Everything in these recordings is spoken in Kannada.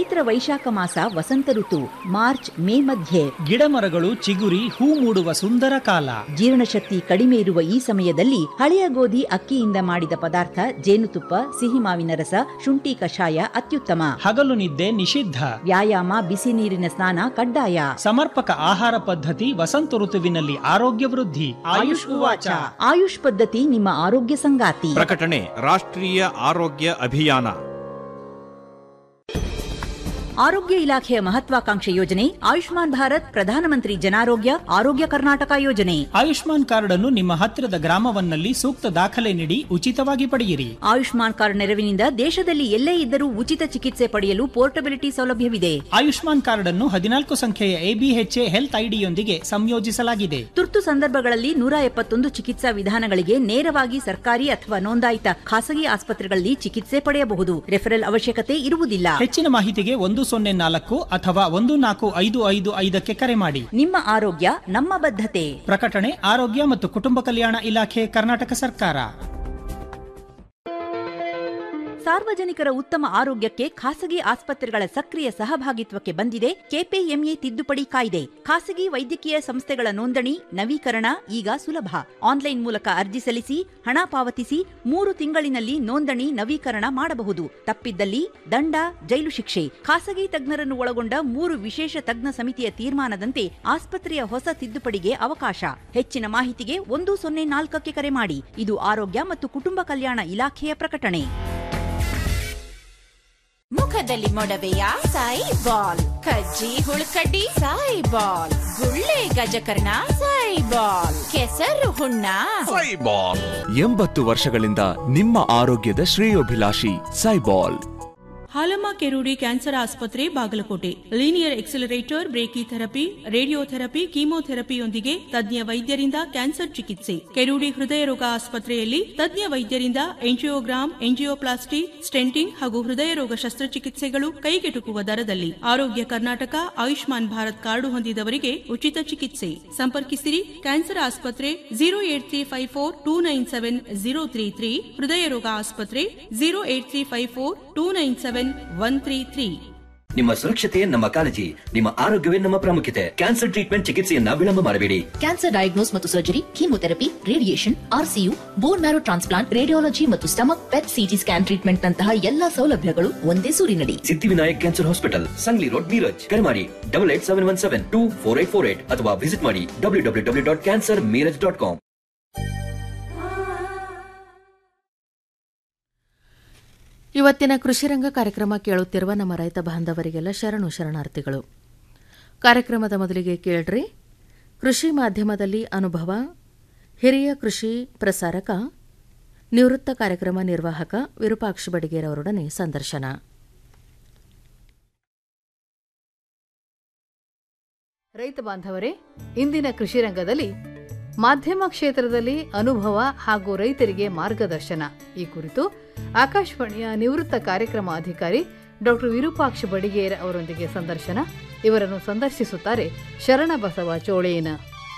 ಚೈತ್ರ ವೈಶಾಖ ಮಾಸ ವಸಂತ ಋತು ಮಾರ್ಚ್ ಮೇ ಮಧ್ಯೆ ಗಿಡಮರಗಳು ಚಿಗುರಿ ಹೂ ಮೂಡುವ ಸುಂದರ ಕಾಲ ಜೀರ್ಣಶಕ್ತಿ ಕಡಿಮೆ ಇರುವ ಈ ಸಮಯದಲ್ಲಿ ಹಳೆಯ ಗೋಧಿ ಅಕ್ಕಿಯಿಂದ ಮಾಡಿದ ಪದಾರ್ಥ ಜೇನುತುಪ್ಪ ಸಿಹಿ ಮಾವಿನ ರಸ ಶುಂಠಿ ಕಷಾಯ ಅತ್ಯುತ್ತಮ ಹಗಲು ನಿದ್ದೆ ನಿಷಿದ್ಧ ವ್ಯಾಯಾಮ ಬಿಸಿ ನೀರಿನ ಸ್ನಾನ ಕಡ್ಡಾಯ ಸಮರ್ಪಕ ಆಹಾರ ಪದ್ಧತಿ ವಸಂತ ಋತುವಿನಲ್ಲಿ ಆರೋಗ್ಯ ವೃದ್ಧಿ ಆಯುಷ್ ಉವಾಚ ಆಯುಷ್ ಪದ್ಧತಿ ನಿಮ್ಮ ಆರೋಗ್ಯ ಸಂಗಾತಿ ಪ್ರಕಟಣೆ ರಾಷ್ಟ್ರೀಯ ಆರೋಗ್ಯ ಅಭಿಯಾನ ಆರೋಗ್ಯ ಇಲಾಖೆಯ ಮಹತ್ವಾಕಾಂಕ್ಷೆ ಯೋಜನೆ ಆಯುಷ್ಮಾನ್ ಭಾರತ್ ಪ್ರಧಾನಮಂತ್ರಿ ಜನಾರೋಗ್ಯ ಆರೋಗ್ಯ ಕರ್ನಾಟಕ ಯೋಜನೆ ಆಯುಷ್ಮಾನ್ ಕಾರ್ಡ್ ಅನ್ನು ನಿಮ್ಮ ಹತ್ತಿರದ ಗ್ರಾಮವನ್ನಲ್ಲಿ ಸೂಕ್ತ ದಾಖಲೆ ನೀಡಿ ಉಚಿತವಾಗಿ ಪಡೆಯಿರಿ ಆಯುಷ್ಮಾನ್ ಕಾರ್ಡ್ ನೆರವಿನಿಂದ ದೇಶದಲ್ಲಿ ಎಲ್ಲೇ ಇದ್ದರೂ ಉಚಿತ ಚಿಕಿತ್ಸೆ ಪಡೆಯಲು ಪೋರ್ಟಬಿಲಿಟಿ ಸೌಲಭ್ಯವಿದೆ ಆಯುಷ್ಮಾನ್ ಕಾರ್ಡ್ ಅನ್ನು ಹದಿನಾಲ್ಕು ಸಂಖ್ಯೆಯ ಎಬಿಎಚ್ಎ ಹೆಲ್ತ್ ಐಡಿಯೊಂದಿಗೆ ಸಂಯೋಜಿಸಲಾಗಿದೆ ತುರ್ತು ಸಂದರ್ಭಗಳಲ್ಲಿ ನೂರ ಎಪ್ಪತ್ತೊಂದು ಚಿಕಿತ್ಸಾ ವಿಧಾನಗಳಿಗೆ ನೇರವಾಗಿ ಸರ್ಕಾರಿ ಅಥವಾ ನೋಂದಾಯಿತ ಖಾಸಗಿ ಆಸ್ಪತ್ರೆಗಳಲ್ಲಿ ಚಿಕಿತ್ಸೆ ಪಡೆಯಬಹುದು ರೆಫರಲ್ ಅವಶ್ಯಕತೆ ಇರುವುದಿಲ್ಲ ಹೆಚ್ಚಿನ ಮಾಹಿತಿಗೆ ಒಂದು ಸೊನ್ನೆ ನಾಲ್ಕು ಅಥವಾ ಒಂದು ನಾಲ್ಕು ಐದು ಐದು ಐದಕ್ಕೆ ಕರೆ ಮಾಡಿ ನಿಮ್ಮ ಆರೋಗ್ಯ ನಮ್ಮ ಬದ್ಧತೆ ಪ್ರಕಟಣೆ ಆರೋಗ್ಯ ಮತ್ತು ಕುಟುಂಬ ಕಲ್ಯಾಣ ಇಲಾಖೆ ಕರ್ನಾಟಕ ಸರ್ಕಾರ ಸಾರ್ವಜನಿಕರ ಉತ್ತಮ ಆರೋಗ್ಯಕ್ಕೆ ಖಾಸಗಿ ಆಸ್ಪತ್ರೆಗಳ ಸಕ್ರಿಯ ಸಹಭಾಗಿತ್ವಕ್ಕೆ ಬಂದಿದೆ ಕೆಪಿಎಂಇ ತಿದ್ದುಪಡಿ ಕಾಯ್ದೆ ಖಾಸಗಿ ವೈದ್ಯಕೀಯ ಸಂಸ್ಥೆಗಳ ನೋಂದಣಿ ನವೀಕರಣ ಈಗ ಸುಲಭ ಆನ್ಲೈನ್ ಮೂಲಕ ಅರ್ಜಿ ಸಲ್ಲಿಸಿ ಹಣ ಪಾವತಿಸಿ ಮೂರು ತಿಂಗಳಿನಲ್ಲಿ ನೋಂದಣಿ ನವೀಕರಣ ಮಾಡಬಹುದು ತಪ್ಪಿದ್ದಲ್ಲಿ ದಂಡ ಜೈಲು ಶಿಕ್ಷೆ ಖಾಸಗಿ ತಜ್ಞರನ್ನು ಒಳಗೊಂಡ ಮೂರು ವಿಶೇಷ ತಜ್ಞ ಸಮಿತಿಯ ತೀರ್ಮಾನದಂತೆ ಆಸ್ಪತ್ರೆಯ ಹೊಸ ತಿದ್ದುಪಡಿಗೆ ಅವಕಾಶ ಹೆಚ್ಚಿನ ಮಾಹಿತಿಗೆ ಒಂದು ಸೊನ್ನೆ ನಾಲ್ಕಕ್ಕೆ ಕರೆ ಮಾಡಿ ಇದು ಆರೋಗ್ಯ ಮತ್ತು ಕುಟುಂಬ ಕಲ್ಯಾಣ ಇಲಾಖೆಯ ಪ್ರಕಟಣೆ ಮುಖದಲ್ಲಿ ಮೊಡವೆಯ ಸಾಯಿ ಬಾಲ್ ಕಜ್ಜಿ ಹುಳುಕಡ್ಡಿ ಸಾಯಿ ಬಾಲ್ ಗುಳ್ಳೆ ಗಜಕರ್ಣ ಸಾಯಿ ಬಾಲ್ ಕೆಸರು ಹುಣ್ಣ ಸೈಬಾಲ್ ಎಂಬತ್ತು ವರ್ಷಗಳಿಂದ ನಿಮ್ಮ ಆರೋಗ್ಯದ ಶ್ರೇಯೋಭಿಲಾಷಿ ಸೈಬಾಲ್ ಹಾಲಮ್ಮ ಕೆರೂಡಿ ಕ್ಯಾನ್ಸರ್ ಆಸ್ಪತ್ರೆ Bagalkote linear accelerator brachytherapy radiotherapy ಕೀಮೋಥೆರಪಿಯೊಂದಿಗೆ ತಜ್ಞ ವೈದ್ಯರಿಂದ ಕ್ಯಾನ್ಸರ್ ಚಿಕಿತ್ಸೆ ಕೆರೂಡಿ ಹೃದಯ ರೋಗ ಆಸ್ಪತ್ರೆಯಲ್ಲಿ ತಜ್ಞ ವೈದ್ಯರಿಂದ ಎಂಜಿಯೋಗ್ರಾಮ್ ಎಂಜಿಯೋಪ್ಲಾಸ್ಟಿ ಸ್ಟೆಂಟಿಂಗ್ ಹಾಗೂ ಹೃದಯ ರೋಗ ಶಸ್ತ್ರಚಿಕಿತ್ಸೆಗಳು ಕೈಗೆಟುಕುವ ದರದಲ್ಲಿ ಆರೋಗ್ಯ ಕರ್ನಾಟಕ ಆಯುಷ್ಮಾನ್ ಭಾರತ್ ಕಾರ್ಡು ಹೊಂದಿದವರಿಗೆ ಉಚಿತ ಚಿಕಿತ್ಸೆ ಸಂಪರ್ಕಿಸಿರಿ ಕ್ಯಾನ್ಸರ್ ಆಸ್ಪತ್ರೆ zero eight three five four two nine seven zero three three ಹೃದಯ ರೋಗ ಆಸ್ಪತ್ರೆ zero eight three five four two nine seven one three three ನಿಮ್ಮ ಸುರಕ್ಷತೆ ನಮ್ಮ ಕಾಳಜಿ ನಿಮ್ಮ ಆರೋಗ್ಯವೇ ನಮ್ಮ ಪ್ರಾಮುಖ್ಯತೆ ಕ್ಯಾನ್ಸರ್ ಟ್ರೀಟ್ಮೆಂಟ್ ಚಿಕಿತ್ಸೆಯನ್ನ ವಿಳಂಬ ಮಾಡಬೇಡಿ ಕ್ಯಾನ್ಸರ್ ಡಯಾಗ್ನೋಸ್ ಮತ್ತು surgery chemotherapy radiation RCU bone marrow transplant radiology ಮತ್ತು stomach PET CT scan treatment ನಂತಹ ಎಲ್ಲಾ ಸೌಲಭ್ಯಗಳು ಒಂದೇ ಸೂರಿನಡಿ Siddhivinayak cancer hospital Sangli road Miraj ಕರೆ ಮಾಡಿ double eight seven one seven two four eight four eight ಅಥವಾ ವಿಸಿಟ್ ಮಾಡಿ W W W dot cancer Miraj dot com ಇವತ್ತಿನ ಕೃಷಿರಂಗ ಕಾರ್ಯಕ್ರಮ ಕೇಳುತ್ತಿರುವ ನಮ್ಮ ರೈತ ಬಾಂಧವರಿಗೆಲ್ಲ ಶರಣು ಶರಣಾರ್ಥಿಗಳು ಕಾರ್ಯಕ್ರಮದ ಮೊದಲಿಗೆ ಕೇಳ್ರಿ ಕೃಷಿ ಮಾಧ್ಯಮದಲ್ಲಿ ಅನುಭವ ಹಿರಿಯ ಕೃಷಿ ಪ್ರಸಾರಕ ನಿವೃತ್ತ ಕಾರ್ಯಕ್ರಮ ನಿರ್ವಾಹಕ ವಿರೂಪಾಕ್ಷ ಬಡಿಗೇರವರೊಡನೆ ಸಂದರ್ಶನ ರೈತ ಬಾಂಧವರೇ ಇಂದಿನ ಕೃಷಿ ರಂಗದಲ್ಲಿ ಮಾಧ್ಯಮ ಕ್ಷೇತ್ರದಲ್ಲಿ ಅನುಭವ ಹಾಗೂ ರೈತರಿಗೆ ಮಾರ್ಗದರ್ಶನ ಈ ಕುರಿತು ಆಕಾಶವಾಣಿಯ ನಿವೃತ್ತ ಕಾರ್ಯಕ್ರಮ ಅಧಿಕಾರಿ ಡಾಕ್ಟರ್ ವಿರೂಪಾಕ್ಷ ಬಡಿಗೇರ್ ಅವರೊಂದಿಗೆ ಸಂದರ್ಶನ ಇವರನ್ನು ಸಂದರ್ಶಿಸುತ್ತಾರೆ ಶರಣಬಸವ ಚೋಳೇನ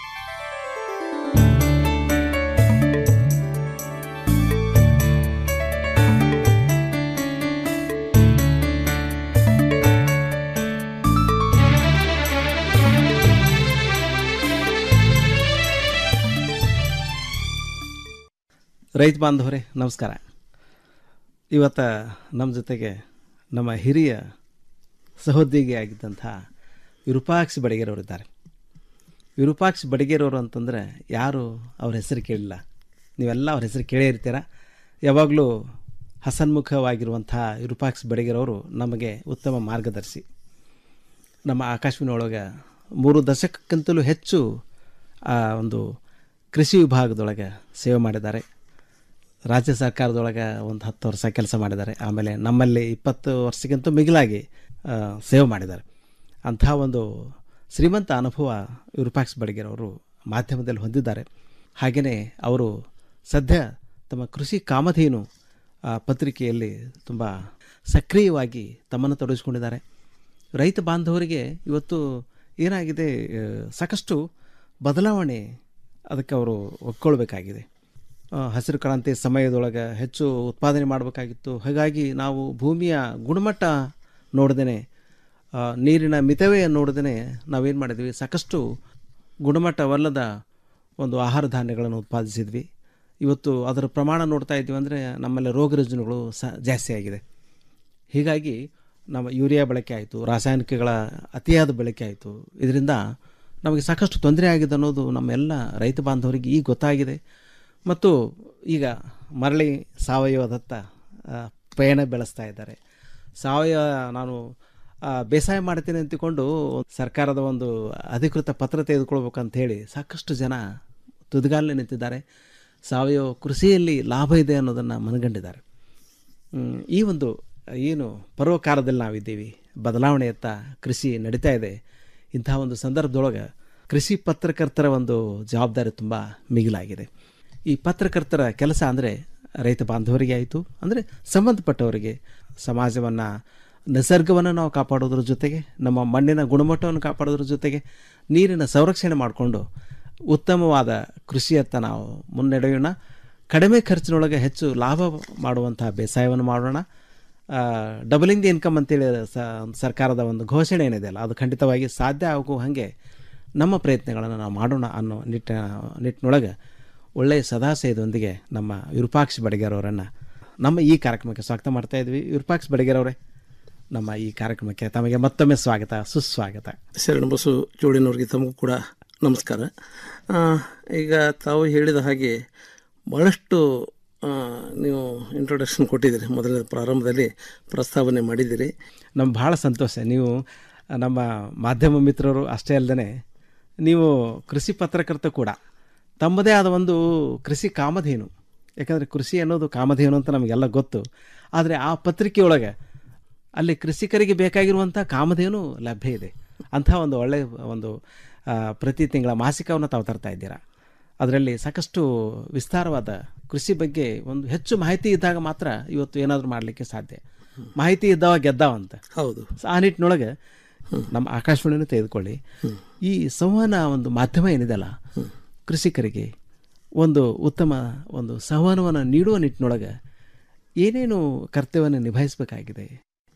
ರೈತ ಬಾಂಧವರೇ ನಮಸ್ಕಾರ ಇವತ್ತು ನಮ್ಮ ಜೊತೆಗೆ ನಮ್ಮ ಹಿರಿಯ ಸಹೋದ್ಯೋಗಿಯಾಗಿದ್ದಂಥ ವಿರೂಪಾಕ್ಷ ಬಡಿಗೇರವರಿದ್ದಾರೆ ವಿರೂಪಾಕ್ಷ ಬಡಿಗೇರವರು ಅಂತಂದರೆ ಯಾರು ಅವ್ರ ಹೆಸರು ಕೇಳಿಲ್ಲ ನೀವೆಲ್ಲ ಅವ್ರ ಹೆಸರು ಕೇಳೇ ಇರ್ತೀರ ಯಾವಾಗಲೂ ಹಸನ್ಮುಖವಾಗಿರುವಂಥ ವಿರೂಪಾಕ್ಷ ಬಡಿಗೇರವರು ನಮಗೆ ಉತ್ತಮ ಮಾರ್ಗದರ್ಶಿ ನಮ್ಮ ಆಕಾಶವಾಣಿ ಒಳಗೆ ಮೂರು ದಶಕಕ್ಕಿಂತಲೂ ಹೆಚ್ಚು ಆ ಒಂದು ಕೃಷಿ ವಿಭಾಗದೊಳಗೆ ಸೇವೆ ಮಾಡಿದ್ದಾರೆ ರಾಜ್ಯ ಸರ್ಕಾರದೊಳಗೆ ಒಂದು ಹತ್ತು ವರ್ಷ ಕೆಲಸ ಮಾಡಿದ್ದಾರೆ ಆಮೇಲೆ ನಮ್ಮಲ್ಲಿ ಇಪ್ಪತ್ತು ವರ್ಷಕ್ಕಿಂತ ಮಿಗಿಲಾಗಿ ಆ, ಸೇವೆ ಮಾಡಿದ್ದಾರೆ ಅಂಥ ಒಂದು ಶ್ರೀಮಂತ ಅನುಭವ ವಿರೂಪಾಕ್ಷ ಬಡಿಗೆರವರು ಮಾಧ್ಯಮದಲ್ಲಿ ಹೊಂದಿದ್ದಾರೆ ಹಾಗೆಯೇ ಅವರು ಸದ್ಯ ತಮ್ಮ ಕೃಷಿ ಕಾಮಧೇನು ಆ, ಪತ್ರಿಕೆಯಲ್ಲಿ ತುಂಬ ಸಕ್ರಿಯವಾಗಿ ತಮ್ಮನ್ನು ತೊಡಗಿಸ್ಕೊಂಡಿದ್ದಾರೆ ರೈತ ಬಾಂಧವರಿಗೆ ಇವತ್ತು ಏನಾಗಿದೆ ಆ, ಸಾಕಷ್ಟು ಬದಲಾವಣೆ ಅದಕ್ಕೆ ಅವರು ಒಪ್ಕೊಳ್ಬೇಕಾಗಿದೆ ಆ, ಹಸಿರು ಕ್ರಾಂತಿ ಸಮಯದೊಳಗೆ ಹೆಚ್ಚು ಉತ್ಪಾದನೆ ಮಾಡಬೇಕಾಗಿತ್ತು ಹಾಗಾಗಿ ನಾವು ಭೂಮಿಯ ಗುಣಮಟ್ಟ ನೋಡ್ದೇ ಆ, ನೀರಿನ ಮಿತವೇ ನೋಡದೇ ನಾವೇನು ಮಾಡಿದ್ವಿ ಸಾಕಷ್ಟು ಗುಣಮಟ್ಟವಲ್ಲದ ಒಂದು ಆಹಾರ ಧಾನ್ಯಗಳನ್ನು ಉತ್ಪಾದಿಸಿದ್ವಿ ಇವತ್ತು ಅದರ ಪ್ರಮಾಣ ನೋಡ್ತಾ ಇದ್ದೀವಿ ಅಂದರೆ ನಮ್ಮಲ್ಲಿ ರೋಗ ರುಜಿನಗಳು ಸ ಜಾಸ್ತಿ ಆಗಿದೆ ಹೀಗಾಗಿ ನಮ್ಮ ಯೂರಿಯಾ ಬಳಕೆ ಆಯಿತು ರಾಸಾಯನಿಕಗಳ ಅತಿಯಾದ ಬಳಕೆ ಆಯಿತು ಇದರಿಂದ ನಮಗೆ ಸಾಕಷ್ಟು ತೊಂದರೆ ಆಗಿದೆ ಅನ್ನೋದು ನಮ್ಮೆಲ್ಲ ರೈತ ಬಾಂಧವರಿಗೆ ಈಗ ಗೊತ್ತಾಗಿದೆ ಮತ್ತು ಈಗ ಮರಳಿ ಸಾವಯವದತ್ತ ಆ, ಪಯಣ ಬೆಳೆಸ್ತಾ ಇದ್ದಾರೆ ಸಾವಯವ ನಾನು ಆ, ಬೇಸಾಯ ಮಾಡ್ತೀನಿ ಅಂತಿಕೊಂಡು ಸರ್ಕಾರದ ಒಂದು ಅಧಿಕೃತ ಪತ್ರ ತೆಗೆದುಕೊಳ್ಬೇಕಂತ ಹೇಳಿ ಸಾಕಷ್ಟು ಜನ ತುದಿಗಾಲಲ್ಲಿ ನಿಂತಿದ್ದಾರೆ ಸಾವಯವ ಕೃಷಿಯಲ್ಲಿ ಲಾಭ ಇದೆ ಅನ್ನೋದನ್ನು ಮನಗಂಡಿದ್ದಾರೆ ಹ್ಮ್, ಈ ಒಂದು ಏನು ಪರ್ವಕಾಲದಲ್ಲಿ ನಾವಿದ್ದೀವಿ ಬದಲಾವಣೆಯತ್ತ ಕೃಷಿ ನಡೀತಾ ಇದೆ ಇಂತಹ ಒಂದು ಸಂದರ್ಭದೊಳಗೆ ಕೃಷಿ ಪತ್ರಕರ್ತರ ಒಂದು ಜವಾಬ್ದಾರಿ ತುಂಬ ಮಿಗಿಲಾಗಿದೆ ಈ ಪತ್ರಕರ್ತರ ಕೆಲಸ ಅಂದರೆ ರೈತ ಬಾಂಧವರಿಗೆ ಆಯಿತು ಅಂದರೆ ಸಂಬಂಧಪಟ್ಟವರಿಗೆ ಸಮಾಜವನ್ನು ನಿಸರ್ಗವನ್ನು ನಾವು ಕಾಪಾಡೋದ್ರ ಜೊತೆಗೆ ನಮ್ಮ ಮಣ್ಣಿನ ಗುಣಮಟ್ಟವನ್ನು ಕಾಪಾಡೋದ್ರ ಜೊತೆಗೆ ನೀರಿನ ಸಂರಕ್ಷಣೆ ಮಾಡಿಕೊಂಡು ಉತ್ತಮವಾದ ಕೃಷಿಯತ್ತ ನಾವು ಮುನ್ನಡೆಯೋಣ ಕಡಿಮೆ ಖರ್ಚಿನೊಳಗೆ ಹೆಚ್ಚು ಲಾಭ ಮಾಡುವಂತಹ ಬೇಸಾಯವನ್ನು ಮಾಡೋಣ ಡಬಲಿಂಗ್ ದಿ ಇನ್ಕಮ್ ಅಂತೇಳಿ ಸ ಸರ್ಕಾರದ ಒಂದು ಘೋಷಣೆ ಏನಿದೆಯಲ್ಲ ಅದು ಖಂಡಿತವಾಗಿ ಸಾಧ್ಯ ಆಗುವ ಹಾಗೆ ನಮ್ಮ ಪ್ರಯತ್ನಗಳನ್ನು ನಾವು ಮಾಡೋಣ ಅನ್ನೋ ನಿಟ್ಟ ನಿಟ್ಟಿನೊಳಗೆ ಒಳ್ಳೆಯ ಸದಾಶಯದೊಂದಿಗೆ ನಮ್ಮ ವಿರೂಪಾಕ್ಷ ಬಡಿಗೇರವರನ್ನು ನಮ್ಮ ಈ ಕಾರ್ಯಕ್ರಮಕ್ಕೆ ಸ್ವಾಗತ ಮಾಡ್ತಾ ಇದ್ವಿ ವಿರೂಪಾಕ್ಷ ಬಡಿಗೇರವರೇ ನಮ್ಮ ಈ ಕಾರ್ಯಕ್ರಮಕ್ಕೆ ತಮಗೆ ಮತ್ತೊಮ್ಮೆ ಸ್ವಾಗತ ಸುಸ್ವಾಗತ ಶರಣಬಸು ಜೋಡಿನವ್ರಿಗೆ ತಮಗೂ ಕೂಡ ನಮಸ್ಕಾರ ಆ, ಈಗ ತಾವು ಹೇಳಿದ ಹಾಗೆ ಭಾಳಷ್ಟು ಆ, ನೀವು ಇಂಟ್ರೊಡಕ್ಷನ್ ಕೊಟ್ಟಿದ್ದೀರಿ ಮೊದಲನೇ ಪ್ರಾರಂಭದಲ್ಲಿ ಪ್ರಸ್ತಾವನೆ ಮಾಡಿದ್ದೀರಿ ನಮ್ಗೆ ಭಾಳ ಸಂತೋಷ ನೀವು ನಮ್ಮ ಮಾಧ್ಯಮ ಮಿತ್ರರು ಅಷ್ಟೇ ಅಲ್ಲದೆ ನೀವು ಕೃಷಿ ಪತ್ರಕರ್ತ ಕೂಡ ತಮ್ಮದೇ ಆದ ಒಂದು ಕೃಷಿ ಕಾಮಧೇನು ಯಾಕಂದರೆ ಕೃಷಿ ಅನ್ನೋದು ಕಾಮಧೇನು ಅಂತ ನಮಗೆಲ್ಲ ಗೊತ್ತು ಆದರೆ ಆ ಪತ್ರಿಕೆಯೊಳಗೆ ಅಲ್ಲಿ ಕೃಷಿಕರಿಗೆ ಬೇಕಾಗಿರುವಂಥ ಕಾಮಧೇನು ಲಭ್ಯ ಇದೆ ಅಂಥ ಒಂದು ಒಳ್ಳೆಯ ಒಂದು ಆ, ಪ್ರತಿ ತಿಂಗಳ ಮಾಸಿಕವನ್ನು ತಾವು ತರ್ತಾ ಇದ್ದೀರಾ ಅದರಲ್ಲಿ ಸಾಕಷ್ಟು ವಿಸ್ತಾರವಾದ ಕೃಷಿ ಬಗ್ಗೆ ಒಂದು ಹೆಚ್ಚು ಮಾಹಿತಿ ಇದ್ದಾಗ ಮಾತ್ರ ಇವತ್ತು ಏನಾದರೂ ಮಾಡಲಿಕ್ಕೆ ಸಾಧ್ಯ ಮಾಹಿತಿ ಇದ್ದವ ಗೆದ್ದವ ಅಂತ ಹೌದು ಆ ನಿಟ್ಟಿನೊಳಗೆ ನಮ್ಮ ಆಕಾಶವಾಣಿನೂ ತೆಗೆದುಕೊಳ್ಳಿ ಈ ಸಂವಹನ ಒಂದು ಮಾಧ್ಯಮ ಏನಿದೆಯಲ್ಲ ಕೃಷಿಕರಿಗೆ ಒಂದು ಉತ್ತಮ ಒಂದು ಸಂವಹನವನ್ನು ನೀಡುವ ನಿಟ್ಟಿನೊಳಗೆ ಏನೇನು ಕರ್ತವ್ಯವನ್ನು ನಿಭಾಯಿಸಬೇಕಾಗಿದೆ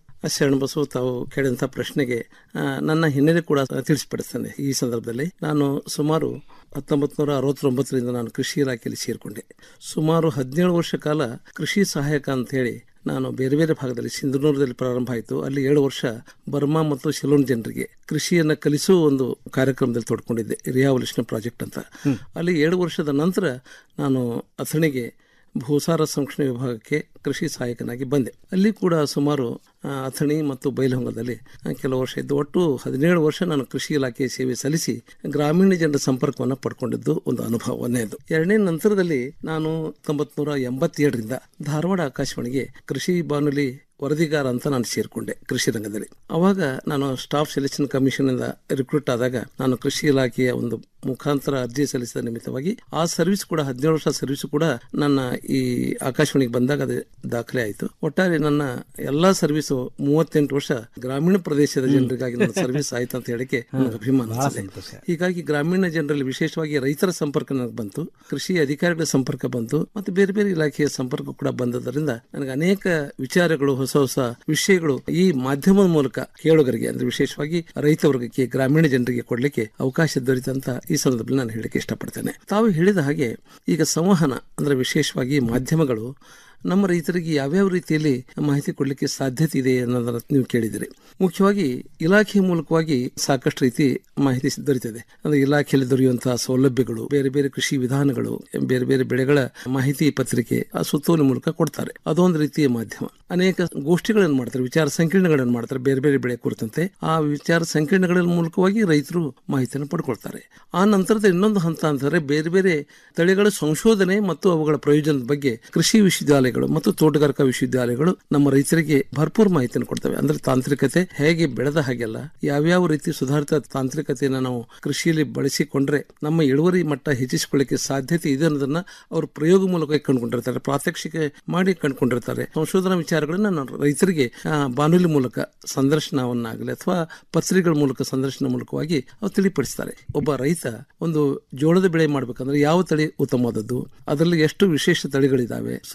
ಶರಣಬಸು ತಾವು ಕೇಳಿದಂಥ ಪ್ರಶ್ನೆಗೆ ಆ, ನನ್ನ ಹಿನ್ನೆಲೆ ಕೂಡ ತಿಳಿಸಿಪಡಿಸ್ತೇನೆ ಈ ಸಂದರ್ಭದಲ್ಲಿ ನಾನು ಸುಮಾರು ಹತ್ತೊಂಬತ್ತು ನೂರ ಅರವತ್ತೊಂಬತ್ತರಿಂದ ನಾನು ಕೃಷಿ ಇಲಾಖೆಯಲ್ಲಿ ಸೇರಿಕೊಂಡೆ ಸುಮಾರು ಹದಿನೇಳು ವರ್ಷ ಕಾಲ ಕೃಷಿ ಸಹಾಯಕ ಅಂತ ಹೇಳಿ ನಾನು ಬೇರೆ ಬೇರೆ ಭಾಗದಲ್ಲಿ ಸಿಂಧನೂರದಲ್ಲಿ ಪ್ರಾರಂಭ ಆಯಿತು ಅಲ್ಲಿ ಏಳು ವರ್ಷ ಬರ್ಮಾ ಮತ್ತು ಶಿಲೋನ್ ಜನರಿಗೆ ಕೃಷಿಯನ್ನು ಕಲಿಸುವ ಒಂದು ಕಾರ್ಯಕ್ರಮದಲ್ಲಿ ತೊಡ್ಕೊಂಡಿದ್ದೆ ರಿಯಾವಲ್ಯೂಷನ್ ಪ್ರಾಜೆಕ್ಟ್ ಅಂತ ಅಲ್ಲಿ ಏಳು ವರ್ಷದ ನಂತರ ನಾನು ಅಥಣಿಗೆ ಭೂಸಾರ ಸಂರಕ್ಷಣೆ ವಿಭಾಗಕ್ಕೆ ಕೃಷಿ ಸಹಾಯಕನಾಗಿ ಬಂದೆ ಅಲ್ಲಿ ಕೂಡ ಸುಮಾರು ಆ, ಅಥಣಿ ಮತ್ತು ಬೈಲಹೊಂಗದಲ್ಲಿ ಆ, ಕೆಲವು ವರ್ಷ ಇದ್ದು ಒಟ್ಟು ಹದಿನೇಳು ವರ್ಷ ನಾನು ಕೃಷಿ ಇಲಾಖೆ ಸೇವೆ ಸಲ್ಲಿಸಿ ಗ್ರಾಮೀಣ ಜನರ ಸಂಪರ್ಕವನ್ನು ಪಡ್ಕೊಂಡಿದ್ದು ಒಂದು ಅನುಭವ ಒಂದನೇದು ಎರಡನೇ ನಂತರದಲ್ಲಿ ನಾನು ತೊಂಬತ್ನೂರ ಎಂಬತ್ತೇಳರಿಂದ ಧಾರವಾಡ ಆಕಾಶವಾಣಿಗೆ ಕೃಷಿ ಬಾನುಲಿ ವರದಿಗಾರ ಅಂತ ನಾನು ಸೇರಿಕೊಂಡೆ ಕೃಷಿ ರಂಗದಲ್ಲಿ ಅವಾಗ ನಾನು ಸ್ಟಾಫ್ ಸೆಲೆಕ್ಷನ್ ಕಮಿಷನ್ ಇಂದ ರಿಕ್ರೂಟ್ ಆದಾಗ ನಾನು ಕೃಷಿ ಇಲಾಖೆಯ ಒಂದು ಮುಖಾಂತರ ಅರ್ಜಿ ಸಲ್ಲಿಸಿದ ನಿಮಿತ್ತವಾಗಿ ಆ ಸರ್ವಿಸ್ ಕೂಡ ಹದಿನೇಳು ವರ್ಷ ಸರ್ವಿಸ್ ಕೂಡ ನನ್ನ ಈ ಆಕಾಶವಾಣಿಗೆ ಬಂದಾಗ ಅದು ದಾಖಲೆ ಆಯಿತು ಒಟ್ಟಾರೆ ನನ್ನ ಎಲ್ಲಾ ಸರ್ವಿಸು ಮೂವತ್ತೆಂಟು ವರ್ಷ ಗ್ರಾಮೀಣ ಪ್ರದೇಶದ ಜನರಿಗಾಗಿ ನನ್ನ ಸರ್ವಿಸ್ ಆಯ್ತು ಅಂತ ಹೇಳಕ್ಕೆ ನನಗೆ ಅಭಿಮಾನ ಅನಿಸಿದೆ. ಹೀಗಾಗಿ ಗ್ರಾಮೀಣ ಜನರಲ್ಲಿ ವಿಶೇಷವಾಗಿ ರೈತರ ಸಂಪರ್ಕ ನನಗೆ ಬಂತು ಕೃಷಿ ಅಧಿಕಾರಿಗಳ ಸಂಪರ್ಕ ಬಂತು ಮತ್ತು ಬೇರೆ ಬೇರೆ ಇಲಾಖೆಯ ಸಂಪರ್ಕ ಕೂಡ ಬಂದದರಿಂದ ನನಗೆ ಅನೇಕ ವಿಚಾರಗಳು ಹೊಸ ಹೊಸ ವಿಷಯಗಳು ಈ ಮಾಧ್ಯಮದ ಮೂಲಕ ಕೇಳುಗರಿಗೆ ಅಂದ್ರೆ ವಿಶೇಷವಾಗಿ ರೈತ ವರ್ಗಕ್ಕೆ ಗ್ರಾಮೀಣ ಜನರಿಗೆ ಕೊಡ್ಲಿಕ್ಕೆ ಅವಕಾಶ ದೊರೆತಂತ ಈ ಸಂದರ್ಭದಲ್ಲಿ ನಾನು ಹೇಳಕ್ಕೆ ಇಷ್ಟಪಡ್ತೇನೆ ತಾವು ಹೇಳಿದ ಹಾಗೆ ಈಗ ಸಂವಹನ ಅಂದ್ರೆ ವಿಶೇಷವಾಗಿ ಮಾಧ್ಯಮಗಳು ನಮ್ಮ ರೈತರಿಗೆ ಯಾವ್ಯಾವ ರೀತಿಯಲ್ಲಿ ಮಾಹಿತಿ ಕೊಡಲಿಕ್ಕೆ ಸಾಧ್ಯತೆ ಇದೆ ಅನ್ನೋದನ್ನ ನೀವು ಕೇಳಿದಿರಿ ಮುಖ್ಯವಾಗಿ ಇಲಾಖೆ ಮೂಲಕವಾಗಿ ಸಾಕಷ್ಟು ರೀತಿ ಮಾಹಿತಿ ದೊರೆತಿದೆ ಅಂದ್ರೆ ಇಲಾಖೆಯಲ್ಲಿ ದೊರೆಯುವಂತಹ ಸೌಲಭ್ಯಗಳು ಬೇರೆ ಬೇರೆ ಕೃಷಿ ವಿಧಾನಗಳು ಬೇರೆ ಬೇರೆ ಬೆಳೆಗಳ ಮಾಹಿತಿ ಪತ್ರಿಕೆ ಆ ಸುತ್ತೋಲೆ ಮೂಲಕ ಕೊಡ್ತಾರೆ ಅದೊಂದು ರೀತಿಯ ಮಾಧ್ಯಮ ಅನೇಕ ಗೋಷ್ಠಿಗಳನ್ನು ಮಾಡ್ತಾರೆ ವಿಚಾರ ಸಂಕಿರಣಗಳನ್ನು ಮಾಡ್ತಾರೆ ಬೇರೆ ಬೇರೆ ಬೆಳೆ ಕುರಿತಂತೆ ಆ ವಿಚಾರ ಸಂಕಿರಣಗಳ ಮೂಲಕವಾಗಿ ರೈತರು ಮಾಹಿತಿಯನ್ನು ಪಡ್ಕೊಳ್ತಾರೆ ಆ ನಂತರದ ಇನ್ನೊಂದು ಹಂತ ಅಂತಂದ್ರೆ ಬೇರೆ ಬೇರೆ ತಳಿಗಳ ಸಂಶೋಧನೆ ಮತ್ತು ಅವುಗಳ ಪ್ರಯೋಜನದ ಬಗ್ಗೆ ಕೃಷಿ ವಿಶ್ವವಿದ್ಯಾಲಯಗಳು ಮತ್ತು ತೋಟಗಾರಿಕಾ ವಿಶ್ವವಿದ್ಯಾಲಯಗಳು ನಮ್ಮ ರೈತರಿಗೆ ಭರ್ಪೂರ್ ಮಾಹಿತಿಯನ್ನು ಕೊಡ್ತವೆ ಅಂದ್ರೆ ತಾಂತ್ರಿಕತೆ ಹೇಗೆ ಬೆಳೆದ ಹಾಗೆಲ್ಲ ಯಾವ್ಯಾವ ರೀತಿ ಸುಧಾರಿತ ತಾಂತ್ರಿಕತೆಯನ್ನು ನಾವು ಕೃಷಿಯಲ್ಲಿ ಬಳಸಿಕೊಂಡ್ರೆ ನಮ್ಮ ಇಳುವರಿ ಮಟ್ಟ ಹೆಚ್ಚಿಸಿಕೊಳ್ಳಿಕ್ಕೆ ಸಾಧ್ಯತೆ ಇದೆ ಅನ್ನೋದನ್ನ ಅವರು ಪ್ರಯೋಗ ಮೂಲಕ ಕಂಡುಕೊಂಡಿರ್ತಾರೆ ಪ್ರಾತ್ಯಕ್ಷಿಕ ಮಾಡಿ ಕಂಡುಕೊಂಡಿರ್ತಾರೆ ಸಂಶೋಧನಾ ವಿಚಾರಗಳನ್ನ ನಾವು ರೈತರಿಗೆ ಆ, ಬಾನುಲಿ ಮೂಲಕ ಸಂದರ್ಶನವನ್ನಾಗಲಿ ಅಥವಾ ಪತ್ರಿಕೆಗಳ ಮೂಲಕ ಸಂದರ್ಶನ ಮೂಲಕವಾಗಿ ಅವ್ರು ತಿಳಿಪಡಿಸ್ತಾರೆ ಒಬ್ಬ ರೈತ ಒಂದು ಜೋಳದ ಬೆಳೆ ಮಾಡ್ಬೇಕಂದ್ರೆ ಯಾವ ತಳಿ ಉತ್ತಮವಾದದ್ದು ಅದರಲ್ಲಿ ಎಷ್ಟು ವಿಶೇಷ ತಳಿಗಳಿದಾವೆ ಸುಧಾರಿತ